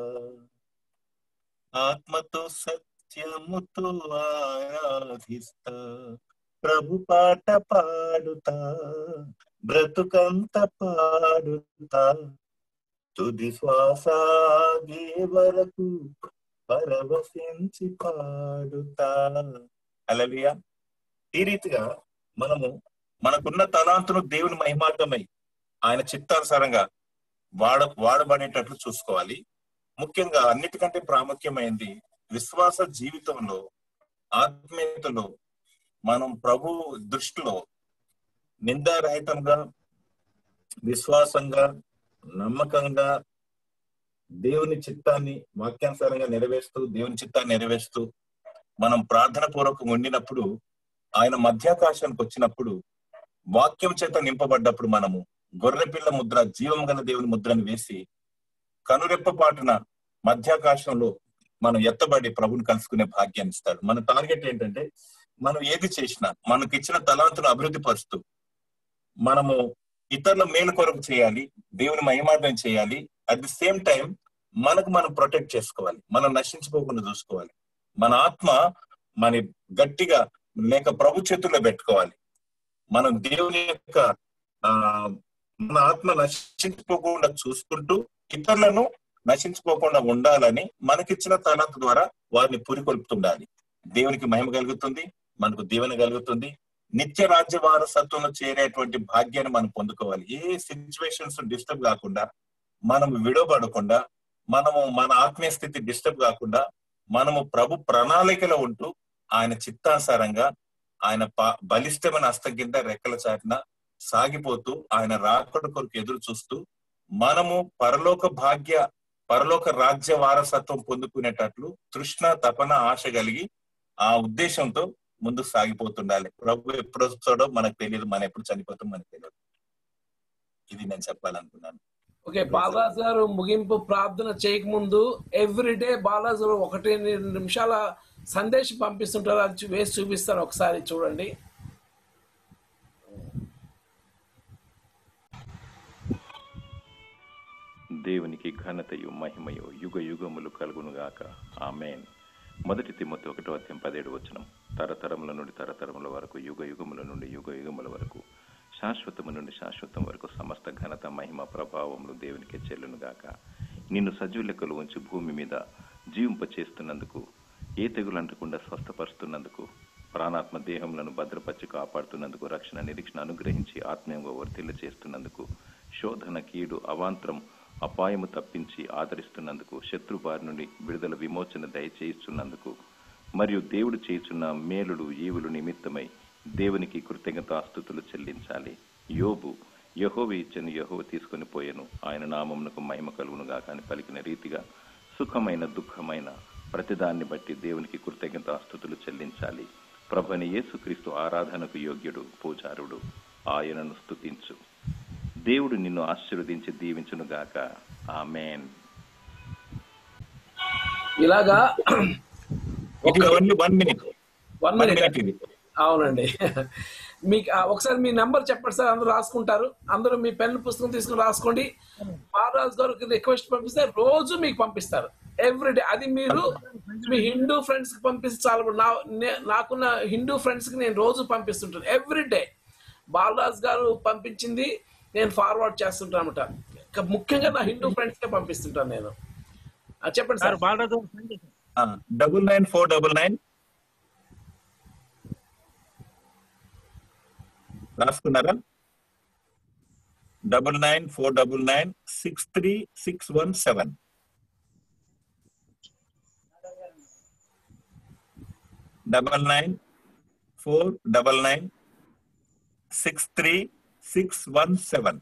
ఆత్మతో సత్యముతో ఆరాధిస్తా ప్రభు పాట పాడుతా బ్రతుకంత పాడుతా తుది శ్వాస ఆగే వరకు పరవశించి పాడుతా అలలియా ఈ రీతిగా మనము మనకున్న తలాంతును దేవుని మహిమార్థమై ఆయన చిత్తానుసారంగా వాడ వాడబడేటట్లు చూసుకోవాలి ముఖ్యంగా అన్నిటికంటే ప్రాముఖ్యమైనది విశ్వాస జీవితంలో ఆత్మీయతలో మనం ప్రభు దృష్టిలో నిందారహితంగా విశ్వాసంగా నమ్మకంగా దేవుని చిత్తాన్ని వాక్యానుసారంగా నెరవేరుస్తూ దేవుని చిత్తాన్ని నెరవేరుస్తూ మనం ప్రార్థన పూర్వకం ఉండినప్పుడు ఆయన మధ్యాకాశానికి వచ్చినప్పుడు వాక్యం చేత నింపబడ్డప్పుడు మనము గొర్రెపిల్ల ముద్ర జీవం గల దేవుని ముద్రను వేసి కనురెప్ప పాటున మధ్యాకాశంలో మనం ఎత్తబడి ప్రభుని కలుసుకునే భాగ్యాన్ని ఇస్తాడు మన టార్గెట్ ఏంటంటే మనం ఏది చేసినా మనకి ఇచ్చిన తలాంతును అభివృద్ధి పరుస్తూ మనము ఇతరుల మేలు కొరకు చేయాలి దేవుని మహిమార్థం చేయాలి అట్ ది సేమ్ టైం మనకు మనం ప్రొటెక్ట్ చేసుకోవాలి మనం నశించుకోకుండా చూసుకోవాలి మన ఆత్మ మన గట్టిగా లేక ప్రభు చేతుల్లో పెట్టుకోవాలి మనం దేవుని యొక్క ఆ మన ఆత్మ నశించుకోకుండా చూసుకుంటూ ఇతరులను నశించుకోకుండా ఉండాలని మనకిచ్చిన తలాంత ద్వారా వారిని పురికొల్పుతుండాలి దేవునికి మహిమ కలుగుతుంది మనకు దీవెన కలుగుతుంది నిత్య రాజ్య వారసత్వంలో చేరేటువంటి భాగ్యాన్ని మనం పొందుకోవాలి ఏ సిచ్యువేషన్స్ డిస్టర్బ్ కాకుండా మనం విడవబడకుండా మనము మన ఆత్మీయ స్థితి డిస్టర్బ్ కాకుండా మనము ప్రభు ప్రణాళికలో ఉంటూ ఆయన చిత్తానుసారంగా ఆయన ప- బలిష్టమైన హస్తం కింద రెక్కల చాటున సాగిపోతూ ఆయన రాకడ కొరకు ఎదురు చూస్తూ మనము పరలోక భాగ్య పరలోక రాజ్య వారసత్వం పొందుకునేటట్లు తృష్ణ తపన ఆశ కలిగి ఆ ఉద్దేశంతో ముందుకు సాగిపోతుండాలి ప్రభు ఎప్పుడు వస్తాడో మనకు తెలియదు మనం ఎప్పుడు చనిపోతాం మనకు తెలియదు ఇది నేను చెప్పాలనుకున్నాను ఓకే బాలాజీ గారు ముగింపు ప్రార్థన చేయకముందు ఎవ్రీడే బాలాజీ గారు ఒకటి రెండు నిమిషాల సందేశం పంపిస్తుంటారు అది చూ- వేసి చూపిస్తాను ఒకసారి చూడండి దేవునికి ఘనతయు మహిమయు యుగ యుగములు కలుగునుగాక ఆమెన్ మొదటి తిమ్మతి ఒకటో అధ్యాయం పదిహేడు వచనం తరతరముల నుండి తరతరముల వరకు యుగ యుగముల నుండి యుగ యుగముల వరకు శాశ్వతము నుండి శాశ్వతం వరకు సమస్త ఘనత మహిమ ప్రభావములు దేవునికి చెల్లునుగాక నిన్ను సజీవ లెక్కలు ఉంచి భూమి మీద జీవింప చేస్తున్నందుకు ఏ తెగులు అంటకుండా స్వస్థపరుస్తున్నందుకు ప్రాణాత్మ దేహములను భద్రపరిచి కాపాడుతున్నందుకు రక్షణ నిరీక్షణ అనుగ్రహించి ఆత్మీయంగా వర్తిల్ల చేస్తున్నందుకు శోధన కీడు అవాంతరం అపాయము తప్పించి ఆదరిస్తున్నందుకు శత్రు బారి నుండి విడుదల విమోచన దయచేయిస్తున్నందుకు మరియు దేవుడు చేస్తున్న మేలుడు ఈవులు నిమిత్తమై దేవునికి కృతజ్ఞతాస్థుతులు చెల్లించాలి యోబు యహోవి ఇచ్చని యహోవ తీసుకొని పోయెను ఆయన నామమునకు మహిమ కలుగునుగా కానీ పలికిన రీతిగా సుఖమైన దుఃఖమైన ప్రతిదాన్ని బట్టి దేవునికి కృతజ్ఞతాస్థుతులు చెల్లించాలి ప్రభుని యేసుక్రీస్తు ఆరాధనకు యోగ్యుడు పూజారుడు ఆయనను స్తుతించు దేవుడు నిన్ను ఆశీర్వదించి దీవించును గాక ఆమెన్ ఇలాగా ఇది only one minute one one minute minute ఇది అవునండి మీకు ఆ, ఒకసారి మీ నెంబర్ చెప్పండి సార్ అందరూ రాసుకుంటారు అందరూ మీ పెన్ పుస్తకం తీసుకుని రాసుకోండి మహారాజ్ గారికి రిక్వెస్ట్ పంపిస్తే రోజు మీకు పంపిస్తారు ఎవ్రీడే అది మీరు మీ హిందూ ఫ్రెండ్స్ కి పంపిస్తే చాలా నా నే- నాకున్న హిందూ ఫ్రెండ్స్ కి నేను రోజు పంపిస్తుంటాను ఎవ్రీడే బాలరాజ్ గారు పంపించింది నేను ఫార్వర్డ్ చేస్తుంటాను అనమాట ముఖ్యంగా నా హిందూ ఫ్రెండ్స్ కే పంపిస్తుంటాను నేను ఆ, చెప్పండి sir Balaraju double nine four double nine రాసుకున్నారా double nine four double nine six three six one seven double nine four double nine six three six one seven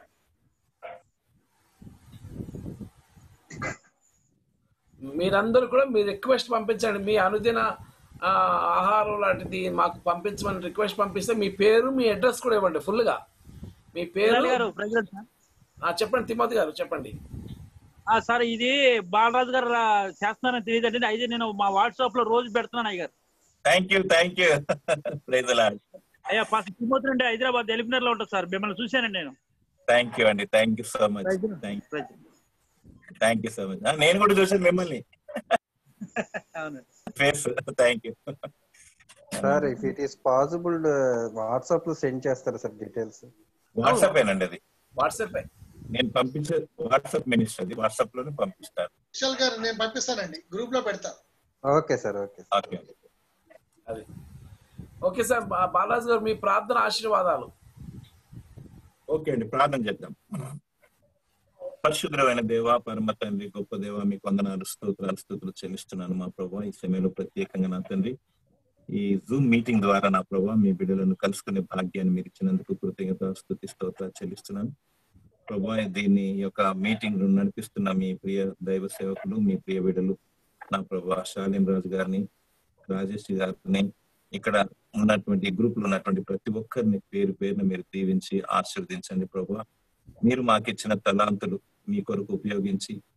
మీరందరూ కూడా మీ రిక్వెస్ట్ పంపించండి మీ అనుదిన ఆ, ఆహారం లాంటిది మాకు పంపించమని రిక్వెస్ట్ పంపిస్తే మీ పేరు మీ అడ్రస్ కూడా ఇవ్వండి ఫుల్ గా మీ పేరు మురళి గారు ప్రెసిడెంట్ సార్ ఆ, చెప్పండి తిమ్మతి గారు చెప్పండి ఆ, సార్ ఇది బాలరాజు గారు రా- చేస్తున్నారని తెలియదండి అయితే నేను మా వాట్సాప్ లో రోజు పెడుతున్నాను అయ్య గారు thank you thank you praise lord అయ్యా ఫస్ట్ తిమ్మతి నుండి హైదరాబాద్ ఎలిమినర్ లో ఉంటుంది సార్ మిమ్మల్ని చూశానండి నేను థ్యాంక్ యూ అండి thank you so much thank thank you so much నేను కూడా చూసాను మిమ్మల్ని అవును face thank you sir if it is possible WhatsApp లో సెండ్ చేస్తారా సార్ డీటెయిల్స్ వాట్సాప్ ఏనండి అది వాట్సాప్ నేను పంపించే వాట్సాప్ మినిస్టర్ అది వాట్సాప్ లోనే పంపిస్తారు విశాల్ గారు నేను పంపిస్తానండి గ్రూప్ లో పెడతా ఓకే సార్ ఓకే ఓకే అది ఓకే సార్ బా- బాలాజీ గారు మీ ప్రార్థన ఆశీర్వాదాలు ఓకే అండి ప్రార్థన చేద్దాం పరిశుద్ధమైన దేవ పరమ తండ్రి గొప్ప దేవ మీకు వందనాలు స్తోత్రాలు స్థుతులు చెల్లిస్తున్నాను మా ప్రభావ ఈ సమయంలో ప్రత్యేకంగా నా తండ్రి ఈ జూమ్ మీటింగ్ ద్వారా నా ప్రభావ మీ బిడ్డలను కలుసుకునే భాగ్యాన్ని మీరు ఇచ్చినందుకు కృతజ్ఞత స్థుతి స్తోత్రాలు చెల్లిస్తున్నాను ప్రభా దీన్ని ఈ యొక్క మీటింగ్ నడిపిస్తున్న మీ ప్రియ దైవ సేవకులు మీ ప్రియ బిడ్డలు నా ప్రభా శాలిం రాజు గారిని రాజేష్ గారిని ఇక్కడ ఉన్నటువంటి గ్రూప్ లో ఉన్నటువంటి ప్రతి ఒక్కరిని పేరు పేరున మీరు దీవించి ఆశీర్వదించండి ప్రభా మీరు మాకు ఇచ్చిన తలాంతులు మీ కొరకు ఉపయోగించి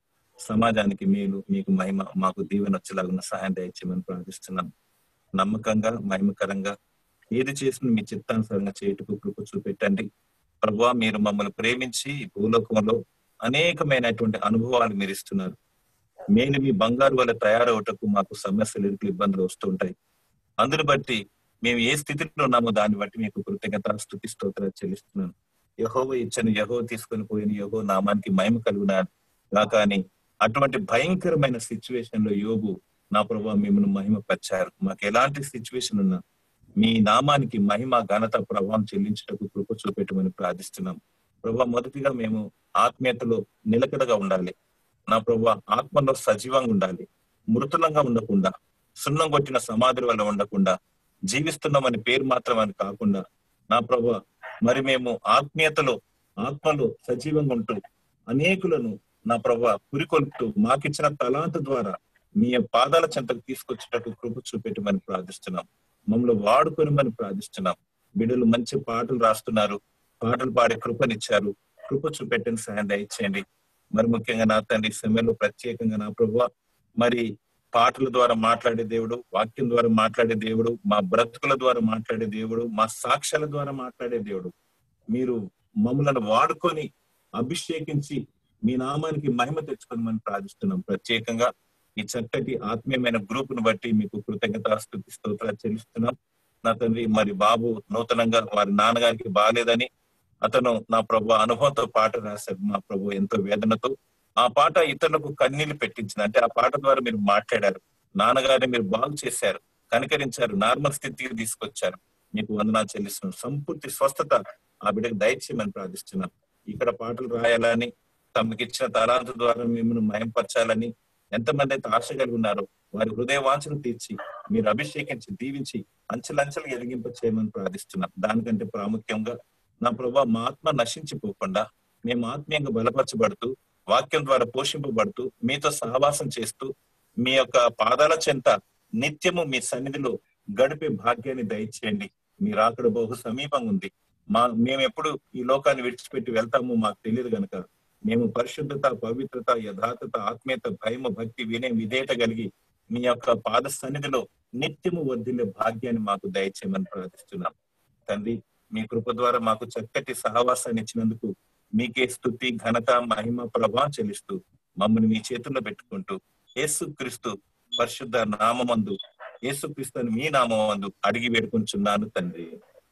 సమాజానికి మేలు మీకు మహిమ మాకు దీవెన వచ్చేలాగా సహాయం దయచేయమని ప్రార్థిస్తున్నాం నమ్మకంగా మహిమకరంగా ఏది చేసిన మీ చిత్తానుసారంగా చేయుటకు కృప చూపెట్టండి ప్రభా మీరు మమ్మల్ని ప్రేమించి ఈ భూలోకంలో అనేకమైనటువంటి అనుభవాలు మీరు ఇస్తున్నారు మేము మీ బంగారు వల్ల తయారవటకు మాకు సమస్యలు ఇరుకులు ఇబ్బందులు వస్తుంటాయి అందుని బట్టి మేము ఏ స్థితిలో ఉన్నామో దాన్ని బట్టి మీకు కృతజ్ఞత స్థుతి స్తోత్రాలు చెల్లిస్తున్నాను యహోవ ఇచ్చని యహో తీసుకొని పోయిన యహో నామానికి మహిమ కలుగునా గాక అని అటువంటి భయంకరమైన సిచ్యువేషన్ లో యోగు నా ప్రభావ మిమ్మల్ని మహిమ పరిచారు మాకు ఎలాంటి సిచ్యువేషన్ ఉన్నా మీ నామానికి మహిమ ఘనత ప్రభావం చెల్లించుటకు కృప చూపెట్టమని ప్రార్థిస్తున్నాం ప్రభా మొదటిగా మేము ఆత్మీయతలో నిలకడగా ఉండాలి నా ప్రభా ఆత్మలో సజీవంగా ఉండాలి మృతులంగా ఉండకుండా సున్నం కొట్టిన సమాధుల వల్ల ఉండకుండా జీవిస్తున్నామని పేరు మాత్రమని కాకుండా నా ప్రభా మరి మేము ఆత్మీయతలో ఆత్మలో సజీవంగా ఉంటూ అనేకులను నా ప్రభా పురికొల్పుతూ మాకిచ్చిన తలాంత ద్వారా మీ పాదాల చెంతకు తీసుకొచ్చేటట్టు కృప చూపెట్టమని ప్రార్థిస్తున్నాం మమ్మల్ని వాడుకొనమని ప్రార్థిస్తున్నాం బిడ్డలు మంచి పాటలు రాస్తున్నారు పాటలు పాడే కృపనిచ్చారు కృప చూపెట్టని సహాయం దయచేయండి మరి ముఖ్యంగా నా తండ్రి సమయంలో ప్రత్యేకంగా నా ప్రభు మరి పాటల ద్వారా మాట్లాడే దేవుడు వాక్యం ద్వారా మాట్లాడే దేవుడు మా బ్రతుకుల ద్వారా మాట్లాడే దేవుడు మా సాక్ష్యాల ద్వారా మాట్లాడే దేవుడు మీరు మమ్మలను వాడుకొని అభిషేకించి మీ నామానికి మహిమ తెచ్చుకోమని ప్రార్థిస్తున్నాం ప్రత్యేకంగా ఈ చక్కటి ఆత్మీయమైన గ్రూప్ ను బట్టి మీకు కృతజ్ఞత స్థుతి స్తోత్రాలు చెల్లిస్తున్నాం నా తండ్రి మరి బాబు నూతనంగా వారి నాన్నగారికి బాగాలేదని అతను నా ప్రభు అనుభవంతో పాట రాశారు మా ప్రభు ఎంతో వేదనతో ఆ పాట ఇతరులకు కన్నీళ్లు పెట్టించింది అంటే ఆ పాట ద్వారా మీరు మాట్లాడారు నాన్నగారిని మీరు బాగు చేశారు కనికరించారు నార్మల్ స్థితికి తీసుకొచ్చారు మీకు వందనాలు చెల్లిస్తున్నాం సంపూర్తి స్వస్థత ఆ బిడ్డకు దయచేయమని ప్రార్థిస్తున్నాం ఇక్కడ పాటలు రాయాలని తమకి ఇచ్చిన తలాంత ద్వారా మిమ్మల్ని మయంపరచాలని ఎంతమంది అయితే ఆశ కలిగి ఉన్నారో వారి హృదయ వాంఛను తీర్చి మీరు అభిషేకించి దీవించి అంచెలంచెలు ఎదిగింప చేయమని ప్రార్థిస్తున్నాం దానికంటే ప్రాముఖ్యంగా నా ప్రభా మా ఆత్మ నశించిపోకుండా మేము ఆత్మీయంగా బలపరచబడుతూ వాక్యం ద్వారా పోషింపబడుతూ మీతో సహవాసం చేస్తూ మీ యొక్క పాదాల చెంత నిత్యము మీ సన్నిధిలో గడిపే భాగ్యాన్ని దయచేయండి మీరు అక్కడ బహు సమీపంగా ఉంది మా మేము ఎప్పుడు ఈ లోకాన్ని విడిచిపెట్టి వెళ్తామో మాకు తెలియదు గనక మేము పరిశుద్ధత పవిత్రత యథార్థత ఆత్మీయత భయము భక్తి వినయం విధేయత కలిగి మీ యొక్క పాద సన్నిధిలో నిత్యము వర్ధిల్లే భాగ్యాన్ని మాకు దయచేయమని ప్రార్థిస్తున్నాం తండ్రి మీ కృప ద్వారా మాకు చక్కటి సహవాసాన్ని ఇచ్చినందుకు మీకే స్థుతి ఘనత మహిమ ప్రభా చెల్లిస్తూ మమ్మల్ని మీ చేతుల్లో పెట్టుకుంటూ యేసు క్రీస్తు పరిశుద్ధ నామందు యేసు క్రీస్తు అని మీ నామందు అడిగి వేడుకుంటున్నాను తండ్రి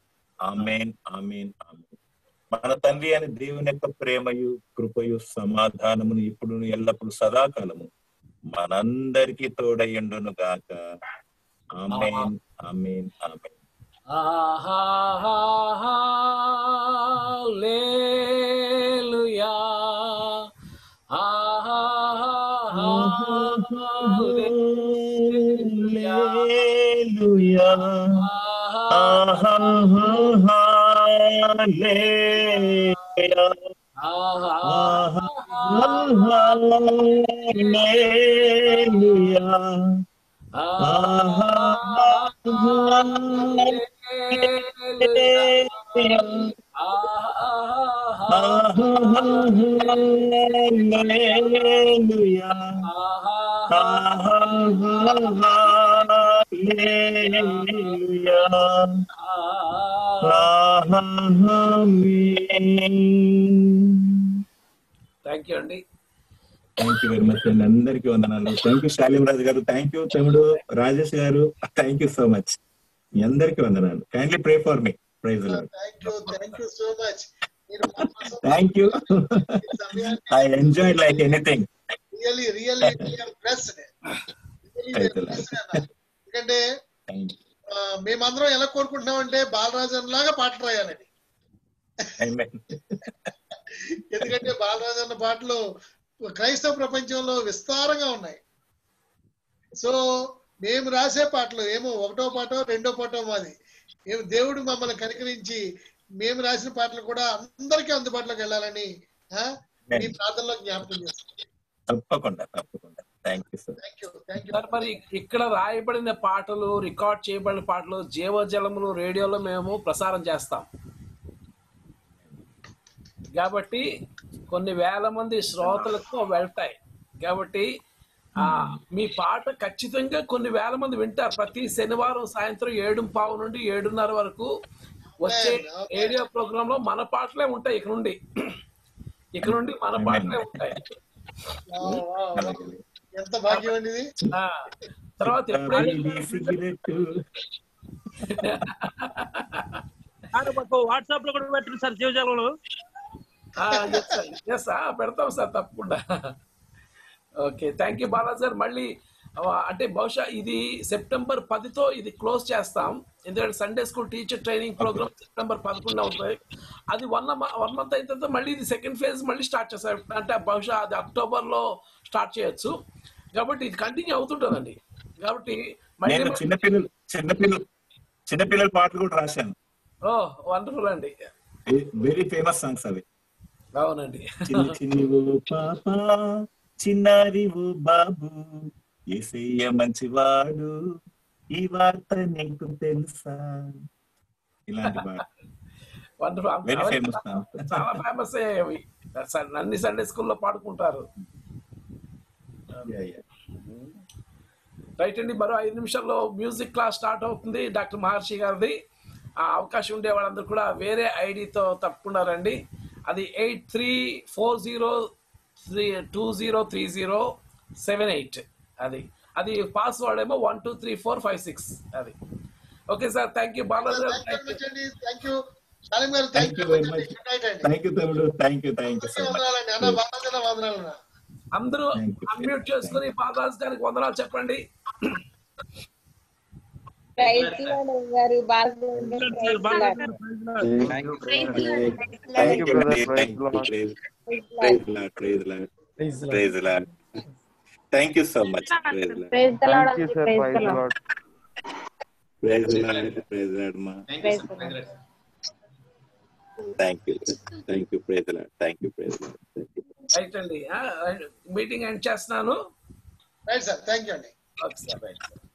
ఆమెన్ ఆమెన్ ఆమెన్ మన తండ్రి అని దేవుని యొక్క ప్రేమయు కృపయు సమాధానమును ఇప్పుడు ఎల్లప్పుడు సదాకాలము మనందరికీ తోడయ్యుండును గాక amen amen amen Hallelujah. Thank you అండి థ్యాంక్ యూ వెరీ మచ్ అండి అందరికీ వందనాలు థ్యాంక్ యూ శాలిం రాజు గారు థ్యాంక్ యూ తమ్ముడు రాజేష్ గారు థ్యాంక్ యూ సో మచ్ మీ అందరికీ వందనాలు kindly pray for me praise thank you thank you so much మీరు మా కోసం thank you I enjoy like anything really really blessed ఎందుకంటే ఆ, మేమందరం ఎలా కోరుకుంటున్నామంటే బాలరాజన్ లాగా పాటలు రాయాలని ఎందుకంటే బాలరాజన్న పాటలు క్రైస్తవ ప్రపంచంలో విస్తారంగా ఉన్నాయి సో మేము రాసే పాటలు ఏమో ఒకటో పాటో రెండో పాటో మాది మేము దేవుడు మమ్మల్ని కనికరించి మేము రాసిన పాటలు కూడా అందరికీ అందుబాటులోకి వెళ్ళాలని ఆ, మీ ప్రార్థనలో జ్ఞాపకం చేస్తాం తప్పకుండా తప్పకుండా thank you sir thank you thank you sir మరి ఇక్కడ రాయబడిన పాటలు రికార్డ్ చేయబడిన పాటలు జీవజలములు రేడియోలో మేము ప్రసారం చేస్తాం కాబట్టి కొన్ని వేల మంది శ్రోతలకు వెళ్తాయి కాబట్టి ఆ మీ పాట ఖచ్చితంగా కొన్ని వేల మంది వింటారు ప్రతి శనివారం సాయంత్రం ఏడు పావు నుండి ఏడున్నర వరకు వచ్చే రేడియో ప్రోగ్రామ్ లో మన పాటలే ఉంటాయి ఇక్కడ నుండి ఇక్కడ నుండి మన పాటలే ఉంటాయి వావ్, వావ్, వావ్. ఎంత భాగ్యం అండి ఇది ఆ, తర్వాత ఎప్పుడైనా సార్ మాకు వాట్సాప్ లో కూడా పెట్టండి సార్ జీవజాలంలో ఎస్ పెడతాం సార్ తప్పకుండా okay thank you Bala sir మళ్ళీ ఆ, అంటే బహుశా ఇది సెప్టెంబర్ పదితో ఇది క్లోజ్ చేస్తాం ఎందుకంటే Sunday school teacher training program September పదకొండున ఉంటుంది అది వన్ వన్ మంత్ అయిన తర్వాత మళ్ళీ ఇది సెకండ్ ఫేజ్ మళ్ళీ స్టార్ట్ చేస్తాం అంటే బహుశా అది అక్టోబర్లో స్టార్ట్ చేయొచ్చు కాబట్టి ఇది కంటిన్యూ అవుతుంటుందండి కాబట్టి మళ్ళీ నేను చిన్నపిల్లలు చిన్నపిల్లలు చిన్నపిల్లల పాటలు కూడా రాశాను ఓ వండర్ఫుల్ అండి వెరీ ఫేమస్ సాంగ్స్ అవి అవునండి చిన్ని చిన్ని ఓ పాప చిన్నారి ఓ బాబు ఏసయ్య మంచివాడు ఈ వార్త నీకు తెలుసా ఇలాంటి పాట వండర్ఫుల్ వెరీ ఫేమస్ చాలా ఫేమస్ అయ్యాయి అన్ని సండే స్కూల్లో పాడుకుంటారు రైట్ అండి మరో ఐదు నిమిషాల్లో మ్యూజిక్ క్లాస్ స్టార్ట్ అవుతుంది డాక్టర్ మహర్షి గారిది ఆ అవకాశం ఉండే వాళ్ళందరూ కూడా వేరే ఐడితో తప్పకుండా రండి అది eight three four zero three two zero three zero seven eight అది అది పాస్వర్డ్ ఏమో one two three four five six అది okay sir thank you Balaji thank you Salim గారు thank you very much thank you తమ్ముడు thank you thank you so much వందనాలండి అన్న బాగా వందనాలన్నా అందరూ అన్మ్యూట్ చేసుకుని బాలాజీ గారికి వందనాలు చెప్పండి ప్రైజ్ లార్డ్ గారు బాగా thank you thank you praise lord praise lord thank you so much praise lord praise the lord thank you sir praise the praise lord lord praise lord praise lord మా praise the lord thank you thank you praise lord thank you praise lord thank you right అండి meeting end చేస్తున్నాను right sir thank you అండి okay sir right sir